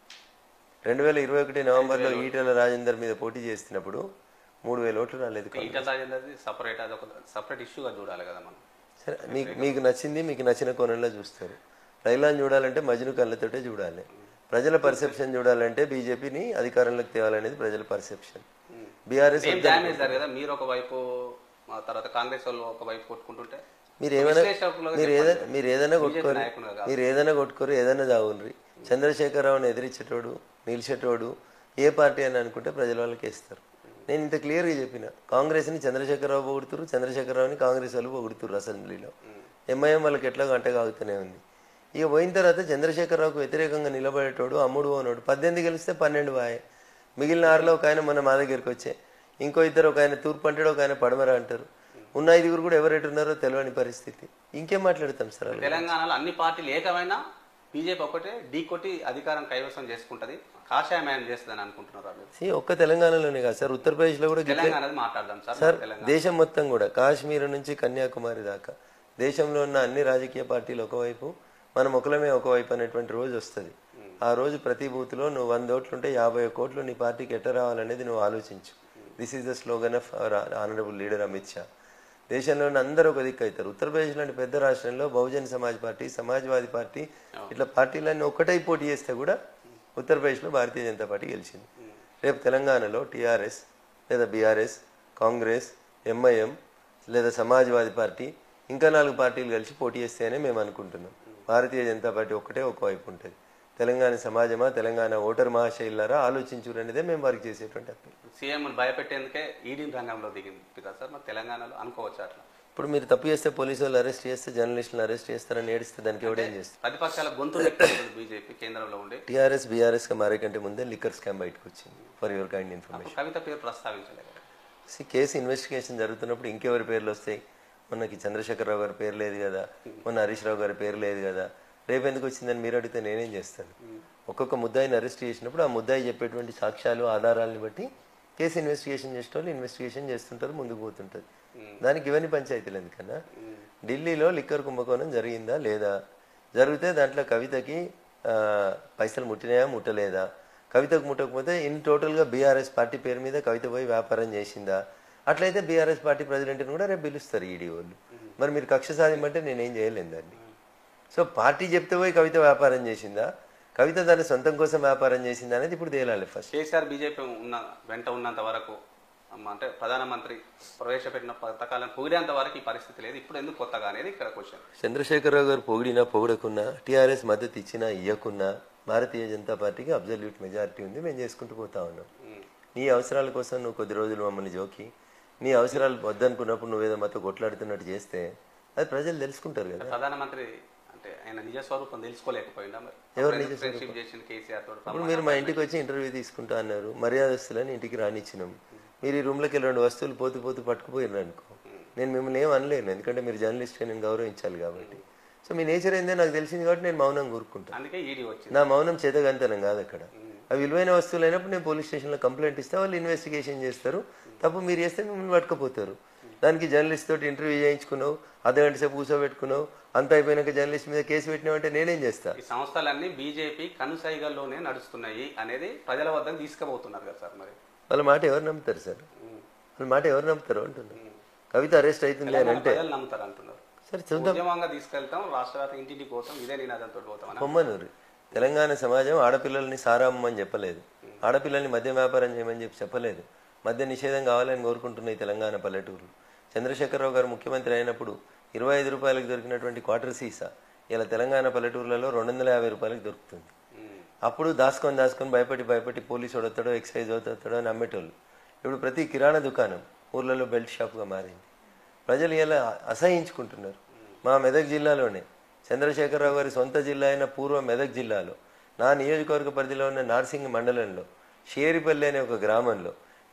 Speaker 2: రెండు వేల ఇరవై ఒకటి నవంబర్లో ఈటెల రాజేందర్ మీద పోటీ చేస్తున్నప్పుడు మూడు వేల ఓట్లు రాలేదు
Speaker 1: ఈటల రాజేందర్ది సపరేట్ అది ఒక సపరేట్ ఇష్యూగా చూడాలి కదా మనం
Speaker 2: సరే మీకు మీకు నచ్చింది మీకు నచ్చిన కోణంలో చూస్తారు లైలాన్ చూడాలంటే మజ్ను కళ్ళతోటే చూడాలి ప్రజల పర్సెప్షన్ చూడాలంటే బీజేపీని అధికారంలోకి తేవాలనేది ప్రజల పర్సెప్షన్ బీఆర్ఎస్
Speaker 1: ఏం డ్యామేజ్ జరిగింది కదా మీరు ఒకవైపు ఆ తర్వాత కాంగ్రెస్ వాళ్ళు ఒకవైపు కొట్టుకుంటుంటే
Speaker 2: మీరు ఏమైనా
Speaker 1: విశ్లేషకులుగా
Speaker 2: మీరు ఏదైనా మీరు ఏదైనా
Speaker 1: బీజేపీ
Speaker 2: కొట్టుకోరు
Speaker 1: నాయకులుగా కాదు.
Speaker 2: మీరు ఏదైనా కొట్టుకోరు ఏదైనా చావుండ్రి చంద్రశేఖరరావుని ఎదిరించేటోడు నిలిచేటోడు ఏ పార్టీ అని అనుకుంటే ప్రజల వాళ్ళకి వేస్తారు నేను ఇంత క్లియర్గా చెప్పిన కాంగ్రెస్ని చంద్రశేఖరరావు పొగుడుతురు చంద్రశేఖరరావుని కాంగ్రెస్ వాళ్ళు పొగుడుతురు అసెంబ్లీలో ఎంఐఎం వాళ్ళకి ఎట్లా గంట కాగుతూనే ఉంది ఇక పోయిన తర్వాత చంద్రశేఖరరావుకు వ్యతిరేకంగా నిలబడేటోడు అమ్ముడు పోనోడు పద్దెనిమిది గెలిస్తే పన్నెండు వాయే మిగిలిన ఆరులో ఒక ఆయన మన మా దగ్గరికి వచ్చే ఇంకో ఇద్దరు ఒక ఆయన తూర్పు అంటాడు ఒక ఆయన పడమర అంటారు ఉన్న ఐదుగురు కూడా ఎవరెటు ఉన్నారో తెలియని పరిస్థితి ఇంకేం మాట్లాడతాం సార్ అలా?
Speaker 1: తెలంగాణలో అన్ని పార్టీలు ఏకమైనా బీజేపీ ఒకటే ఢీ కొట్టి అధికారం కైవసం చేసుకుంటది కాషాయమయం చేస్తుందని అనుకుంటున్నారు వాళ్ళు
Speaker 2: See, ఒక్క తెలంగాణలోనే కాదు సార్ ఉత్తరప్రదేశ్లో కూడా గిట్లే-
Speaker 1: తెలంగాణది మాట్లాడదాం సార్
Speaker 2: సార్
Speaker 1: తెలంగాణ
Speaker 2: దేశం మొత్తం కూడా కాశ్మీర్ నుంచి కన్యాకుమారి దాకా దేశంలో ఉన్న అన్ని రాజకీయ పార్టీలు ఒకవైపు మనం ఒకలమే ఒకవైపు అనేటువంటి రోజు వస్తుంది ఆ రోజు ప్రతి బూత్లో నువ్వు వంద ఓట్లుంటే యాభై కోట్లు నీ పార్టీకి ఎట్ట రావాలనేది నువ్వు ఆలోచించు this is the slogan of our honourable leader Amit Shah దేశంలో ఉన్న అందరూ ఒక దిక్కు అవుతారు ఉత్తరప్రదేశ్ లాంటి పెద్ద రాష్ట్రంలో బహుజన్ సమాజ్ పార్టీ సమాజ్వాదీ పార్టీ ఇట్లా పార్టీలన్నీ ఒక్కటై పోటీ చేస్తే కూడా ఉత్తరప్రదేశ్లో భారతీయ జనతా పార్టీ గెలిచింది రేపు తెలంగాణలో టీఆర్ఎస్ లేదా బీఆర్ఎస్ కాంగ్రెస్ ఎంఐఎం లేదా సమాజ్వాదీ పార్టీ ఇంకా నాలుగు పార్టీలు కలిసి పోటీ చేస్తేనే మేము అనుకుంటున్నాం భారతీయ జనతా పార్టీ ఒక్కటే ఒకవైపు ఉంటుంది తెలంగాణ సమాజమా తెలంగాణ ఓటర్ మహాశైలారా ఆలోచించురు అనేదే మేము వారికి చేసేటువంటి అప్పీల్
Speaker 1: సీఎం భయపెట్టేందుకే ఈడీ రంగంలో దిగింది కదా సార్ మరి తెలంగాణలో అనుకోవచ్చు అట్లా
Speaker 2: ఇప్పుడు మీరు తప్పు చేస్తే పోలీసు వాళ్ళు అరెస్ట్ చేస్తే జర్నలిస్టులను అరెస్ట్ చేస్తారని ఏడిస్తే దానికి ఎవడేం చేస్తారు
Speaker 1: ప్రతిపక్షాల గొంతు నెక్కుతుంది బీజేపీ కేంద్రంలో ఉండి
Speaker 2: టీఆర్ఎస్ బీఆర్ఎస్గా మారే కంటే ముందే లిక్కర్ స్కామ్ బయటకు వచ్చింది for your kind information
Speaker 1: Kavitha పేరు ప్రస్తావించలేదు
Speaker 2: సి కేసు ఇన్వెస్టిగేషన్ జరుగుతున్నప్పుడు ఇంకెవరి పేర్లు వస్తాయి మొన్నకి చంద్రశేఖరరావు గారి పేరు లేదు కదా మొన్న హరీష్ రావు గారి పేరు లేదు కదా రేపు ఎందుకు వచ్చిందని మీరు అడిగితే నేనేం చేస్తాను ఒక్కొక్క ముద్దాయిని అరెస్ట్ చేసినప్పుడు ఆ ముద్దాయి చెప్పేటువంటి సాక్ష్యాలు ఆధారాలను బట్టి కేసు ఇన్వెస్టిగేషన్ చేసిన వాళ్ళు ఇన్వెస్టిగేషన్ చేస్తుంటారు ముందుకు పోతుంటారు దానికి ఇవన్నీ పంచాయతీలు ఎందుకన్నా ఢిల్లీలో లిక్కర్ కుంభకోణం జరిగిందా లేదా జరిగితే దాంట్లో కవితకి ఆ, పైసలు ముట్టినాయా ముట్టలేదా కవితకు ముట్టకపోతే ఇన్ టోటల్గా బీఆర్ఎస్ పార్టీ పేరు మీద కవిత పోయి వ్యాపారం చేసిందా అట్లయితే బీఆర్ఎస్ పార్టీ ప్రెసిడెంట్ని కూడా రేపు పిలుస్తారు ఈడీ వాళ్ళు మరి మీరు కక్ష సాధించమంటే నేనేం చేయలేను దాన్ని సో పార్టీ చెప్తే పోయి కవిత వ్యాపారం చేసిందా కవిత దాని సొంతం కోసం వ్యాపారం చేసిందా అనేది ఇప్పుడు తేలాలి ఫస్ట్
Speaker 1: కేసీఆర్ బీజేపీ ఉన్న వెంట ఉన్నంత వరకు అమ్మ అంటే ప్రధానమంత్రి ప్రవేశపెట్టిన పథకాలను పొగిడేంత వరకు ఈ పరిస్థితి లేదు ఇప్పుడు ఎందుకు కొత్తగా అనేది ఇక్కడ క్వశ్చన్
Speaker 2: చంద్రశేఖరరావు గారు పొగిడినా పొగడకున్నా టీఆర్ఎస్ మద్దతు ఇచ్చినా ఇవ్వకున్నా భారతీయ జనతా పార్టీకి అబ్జల్యూట్ మెజారిటీ ఉంది మేము చేసుకుంటూ పోతా ఉన్నాం నీ అవసరాల కోసం నువ్వు కొద్ది రోజులు మమ్మల్ని జోకి నీ అవసరాలు వద్దనుకున్నప్పుడు నువ్వేదో మాతో కొట్లాడుతున్నట్టు చేస్తే అది ప్రజలు తెలుసుకుంటారు కదా
Speaker 1: ప్రధానమంత్రి అంటే ఆయన నిజ స్వరూపం తెలుసుకోలేకపోయిందా మరి
Speaker 2: ఎవరు
Speaker 1: అప్పుడు
Speaker 2: నిజ
Speaker 1: ఎందుకు ఫ్రెండ్షిప్ చేసింది కేసీఆర్ తోటి
Speaker 2: ఇప్పుడు మీరు మా ఇంటికి వచ్చి ఇంటర్వ్యూ తీసుకుంటా అన్నారు మర్యాదస్తులని ఇంటికి రానిచ్చినాం మీరు ఈ రూమ్లోకి వెళ్ళి రెండు వస్తువులు పోతూ పోతూ పట్టుకుపోయినారు అనుకో నేను మిమ్మల్ని ఏం అనలేను ఎందుకంటే మీరు జర్నలిస్ట్గా నేను గౌరవించాలి కాబట్టి సో మీ నేచర్ ఏందో నాకు తెలిసింది కాబట్టి నేను మౌనం కూరుకుంటాను
Speaker 1: అందుకే ఈడీ వచ్చింది
Speaker 2: నా మౌనం చేతగంతనం కాదు అక్కడ అవి విలువైన వస్తువులు అయినప్పుడు నేను పోలీస్ స్టేషన్లో కంప్లైంట్ ఇస్తే వాళ్ళు ఇన్వెస్టిగేషన్ చేస్తారు తప్పు మీరు చేస్తే మిమ్మల్ని పట్టుకుపోతారు దానికి జర్నలిస్ట్ తోటి ఇంటర్వ్యూ చేయించుకున్నావు అర్ధగంట సేపు కూర్చోబెట్టుకున్నావు అంత అయిపోయినాక జర్నలిస్ట్ మీద కేసు పెట్టినావంటే నేనేం చేస్తా
Speaker 1: ఈ సంస్థలన్నీ బీజేపీ కనుసైగల్లోనే నడుస్తున్నాయి అనేది ప్రజల వద్దకు తీసుకుపోతున్నారు కదా సార్ మరి
Speaker 2: వాళ్ళ మాట ఎవరు నమ్ముతారు సార్ వాళ్ళ మాట ఎవరు నమ్ముతారు అంటున్నారు కవిత అరెస్ట్ అవుతుంది అని
Speaker 1: తెలంగాణ
Speaker 2: అంటే
Speaker 1: ప్రజలు నమ్ముతారు అంటున్నారు
Speaker 2: సరే చూద్దాం
Speaker 1: ఉద్యమంగా తీసుకెళ్తాం రాష్ట్ర వ్యాప్తంగా ఇంటింటికి పోతాం ఇదే నినాదంతో పోతాం అని
Speaker 2: పొమ్మనూరు తెలంగాణ సమాజం ఆడపిల్లల్ని సారామ్మని చెప్పలేదు ఆడపిల్లల్ని మద్య వ్యాపారం చేయమని చెప్పి చెప్పలేదు మద్య నిషేధం కావాలని కోరుకుంటున్నాయి తెలంగాణ పల్లెటూరు చంద్రశేఖరరావు గారు ముఖ్యమంత్రి అయినప్పుడు ఇరవై ఐదు రూపాయలకు దొరికినటువంటి క్వార్టర్ సీసా ఇలా తెలంగాణ పల్లెటూర్లలో రెండు వందల యాభై రూపాయలకు దొరుకుతుంది
Speaker 1: ఉమ్.
Speaker 2: అప్పుడు దాచుకొని దాచుకొని భయపడి భయపడి పోలీసు వడతాడో ఎక్సైజ్ అవుతాడో అని అమ్మేటోళ్ళు ఇప్పుడు ప్రతి కిరాణా దుకాణం ఊర్లలో బెల్ట్ షాప్గా మారింది ప్రజలు ఇలా అసహించుకుంటున్నారు మా మెదక్ జిల్లాలోనే చంద్రశేఖరరావు గారి సొంత జిల్లా అయిన పూర్వ మెదక్ జిల్లాలో నా నియోజకవర్గ పరిధిలో ఉన్న నార్సింగ్ మండలంలో షేరిపల్లి అనే ఒక గ్రామంలో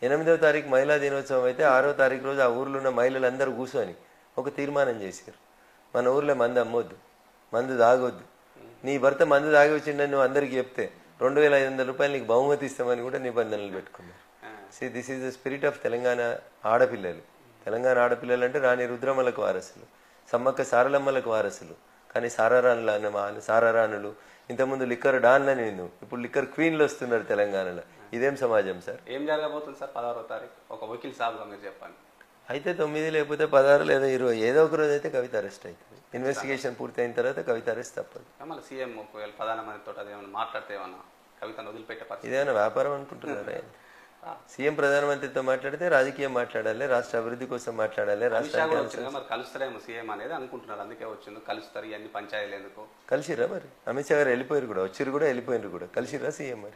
Speaker 2: ఎనిమిదవ తారీఖు మహిళా దినోత్సవం అయితే ఆరో తారీఖు రోజు ఆ ఊర్లో ఉన్న మహిళలందరూ కూర్చొని ఒక తీర్మానం చేశారు మన ఊర్లో మందు అమ్మొద్దు మందు తాగొద్దు నీ భర్త మందు తాగి వచ్చిండని నువ్వు అందరికీ చెప్తే రెండు వేల ఐదు వందల రూపాయలు నీకు బహుమతి ఇస్తామని కూడా నిబంధనలు పెట్టుకున్నారు see this is the spirit of Telangana ఆడపిల్లలు తెలంగాణ ఆడపిల్లలు అంటే రాణి రుద్రమలకు వారసులు సమ్మక్క సారలమ్మలకు వారసులు కానీ సారారాణులు అన్న మా- సారారాణులు ఇంతకుముందు లిక్కర్ డాన్లని విన్ను ఇప్పుడు లిక్కర్ క్వీన్లు వస్తున్నారు తెలంగాణలో ఇదేం సమాజం సార్
Speaker 1: ఏం జరగబోతుంది సార్ పదహారో తారీఖు ఒక వకీల్ సాబ్గా మీరు చెప్పండి
Speaker 2: అయితే తొమ్మిది లేకపోతే పదహారు లేదా ఇరవై ఏదో ఒక రోజు అయితే కవిత అరెస్ట్ అవుతుంది ఇన్వెస్టిగేషన్ పూర్తయిన తర్వాత కవిత అరెస్ట్ తప్పదు
Speaker 1: మళ్ళీ సీఎం ఒకవేళ ప్రధానమంత్రితో అది ఏమైనా మాట్లాడితే ఏమన్నా కవితను వదిలిపెట్టే పరిస్థితి
Speaker 2: ఇదేమైనా వ్యాపారం అనుకుంటున్నారా సీఎం ప్రధానమంత్రితో మాట్లాడితే రాజకీయం మాట్లాడాలి రాష్ట్ర అభివృద్ధి కోసం మాట్లాడాలి
Speaker 1: అమిత్ షా
Speaker 2: రాష్ట్రానికి
Speaker 1: కూడా వచ్చింది మరి కలుస్తారేమో సీఎం అనేది అనుకుంటున్నారు అందుకే వచ్చింది కలుస్తారు ఇవన్నీ పంచాయతీలు ఎందుకు
Speaker 2: కలిసిరా మరి అమిత్ షా గారు వెళ్ళిపోయారు కూడా వచ్చిరు కూడా వెళ్ళిపోయినారు కూడా కలిసిరా సీఎం మరి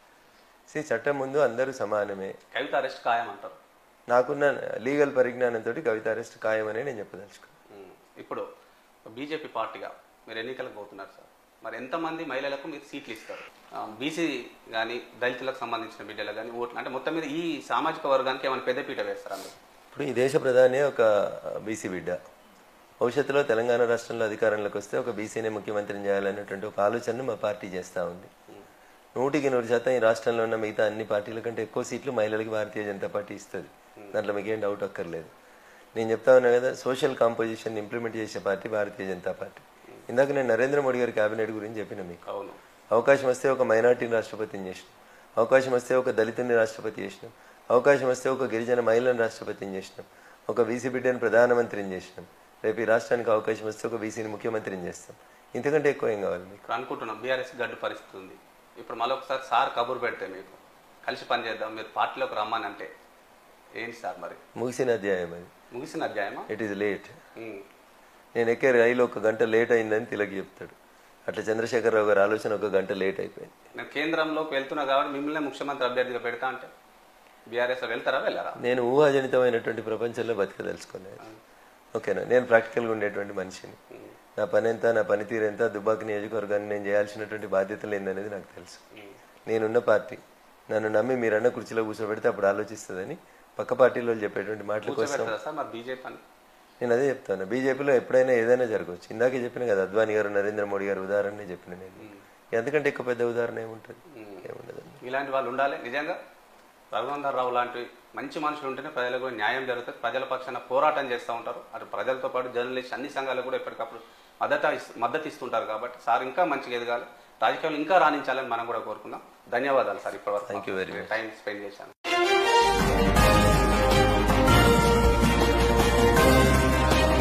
Speaker 2: సి చట్టం ముందు అందరూ సమానమే
Speaker 1: కవిత అరెస్ట్ ఖాయం అంటారు
Speaker 2: నాకున్న లీగల్ పరిజ్ఞానంతో కవిత అరెస్ట్ ఖాయమని నేను చెప్పదలుచుకున్నాను
Speaker 1: ఉమ్. ఇప్పుడు బీజేపీ పార్టీగా మీరు ఎన్నికలకు పోతున్నారు సార్ మరి ఎంతమంది మహిళలకు మీరు సీట్లు ఇస్తారు బీసీ కానీ దళితులకు సంబంధించిన బిడ్డలకు కానీ ఓట్లు అంటే మొత్తం మీద ఈ సామాజిక వర్గానికి ఏమైనా పెద్దపీట వేస్తారు అందరు
Speaker 2: ఇప్పుడు ఈ దేశ ప్రధాని ఒక బీసీ బిడ్డ భవిష్యత్తులో తెలంగాణ రాష్ట్రంలో అధికారంలోకి వస్తే ఒక బీసీనే ముఖ్యమంత్రిని చేయాలనేటువంటి ఒక ఆలోచనను మా పార్టీ చేస్తూ ఉంది నూటికి నూరు శాతం ఈ రాష్ట్రంలో ఉన్న మిగతా అన్ని పార్టీల కంటే ఎక్కువ సీట్లు మహిళలకు భారతీయ జనతా పార్టీ ఇస్తుంది దాంట్లో మీకేం డౌట్ అక్కర్లేదు నేను చెప్తా ఉన్నా కదా సోషల్ కాంపోజిషన్ ఇంప్లిమెంట్ చేసే పార్టీ భారతీయ జనతా పార్టీ ఇందాక నేను నరేంద్ర మోడీ గారి కేబినెట్ గురించి చెప్పిన మీకు
Speaker 1: అవును
Speaker 2: అవకాశం వస్తే ఒక మైనార్టీని రాష్ట్రపతిని చేసినాం అవకాశం వస్తే ఒక దళితుని రాష్ట్రపతి చేసినాం అవకాశం వస్తే ఒక గిరిజన మహిళను రాష్ట్రపతిని చేసినాం ఒక బీసీ బిడ్డని ప్రధానమంత్రిని చేసినాం రేపు ఈ రాష్ట్రానికి అవకాశం వస్తే ఒక బీసీని ముఖ్యమంత్రిని చేస్తాం ఇంతకంటే ఎక్కువ ఏం కావాలి మీకు
Speaker 1: ఇప్పుడు అనుకుంటున్నాం బీఆర్ఎస్ గడ్డు పరిస్థితి ఉంది ఇప్పుడు మరొకసారి సార్ కబురు పెడితే మీకు కలిసి పనిచేద్దాం మీరు పార్టీలోకి రమ్మని అంటే ఏంటి సార్ మరి
Speaker 2: ముగిసిన అధ్యాయం అది
Speaker 1: ముగిసిన అధ్యాయమా
Speaker 2: ఇట్ ఈస్ లేట్
Speaker 1: ఉమ్.
Speaker 2: నేను ఎక్కే రైలు ఒక గంట లేట్ అయిందని తిలక్ చెప్తాడు అట్లా చంద్రశేఖరరావు గారి ఆలోచన ఒక గంట లేట్ అయిపోయింది
Speaker 1: నేను కేంద్రంలోకి వెళ్తున్నా కాబట్టి మిమ్మల్ని ముఖ్యమంత్రి అభ్యర్థిగా పెడతా అంటే బీఆర్ఎస్ వెళ్తారా వెళ్ళారా
Speaker 2: నేను ఊహాజనితమైనటువంటి ప్రపంచంలో బతకదలుచుకున్నాను ఓకేనా నేను ప్రాక్టికల్గా ఉండేటువంటి మనిషిని నా పని ఎంత నా పనితీరు ఎంత దుబ్బాక నియోజకవర్గాన్ని నేను చేయాల్సినటువంటి బాధ్యతలు ఏందనేది నాకు తెలుసు నేనున్న పార్టీ నన్ను నమ్మి మీరన్న కుర్చీలో కూర్చోబెడితే అప్పుడు ఆలోచిస్తుందని పక్క పార్టీలో చెప్పేటువంటి మాటల కోసం
Speaker 1: కూర్చోబెడతారా సార్ మరి బీజేపీ అని
Speaker 2: నేను అదే చెప్తాను బీజేపీలో ఎప్పుడైనా ఏదైనా జరగవచ్చు ఇందాకే చెప్పిన కదా అద్వానీ గారు నరేంద్ర మోడీ గారు ఉదాహరణ చెప్పిన నేను ఎంతకంటే ఎక్కువ పెద్ద ఉదాహరణ ఏముంటుంది ఏముండదు
Speaker 1: ఇలాంటి వాళ్ళు ఉండాలి నిజంగా రఘునందర్ రావు లాంటి మంచి మనుషులు ఉంటేనే ప్రజలకు కూడా న్యాయం జరుగుతుంది ప్రజల పక్షాన పోరాటం చేస్తూ ఉంటారు అటు ప్రజలతో పాటు జర్నలిస్ట్ అన్ని సంఘాలు కూడా ఎప్పటికప్పుడు మద్దతు ఇస్- మద్దతు ఇస్తుంటారు కాబట్టి సార్ ఇంకా మంచిగా ఎదగాలి రాజకీయాలు ఇంకా రాణించాలని మనం కూడా కోరుకుందాం ధన్యవాదాలు సార్
Speaker 2: Thank you very
Speaker 1: ఇప్పటివరకు టైం స్పెండ్ చేశాను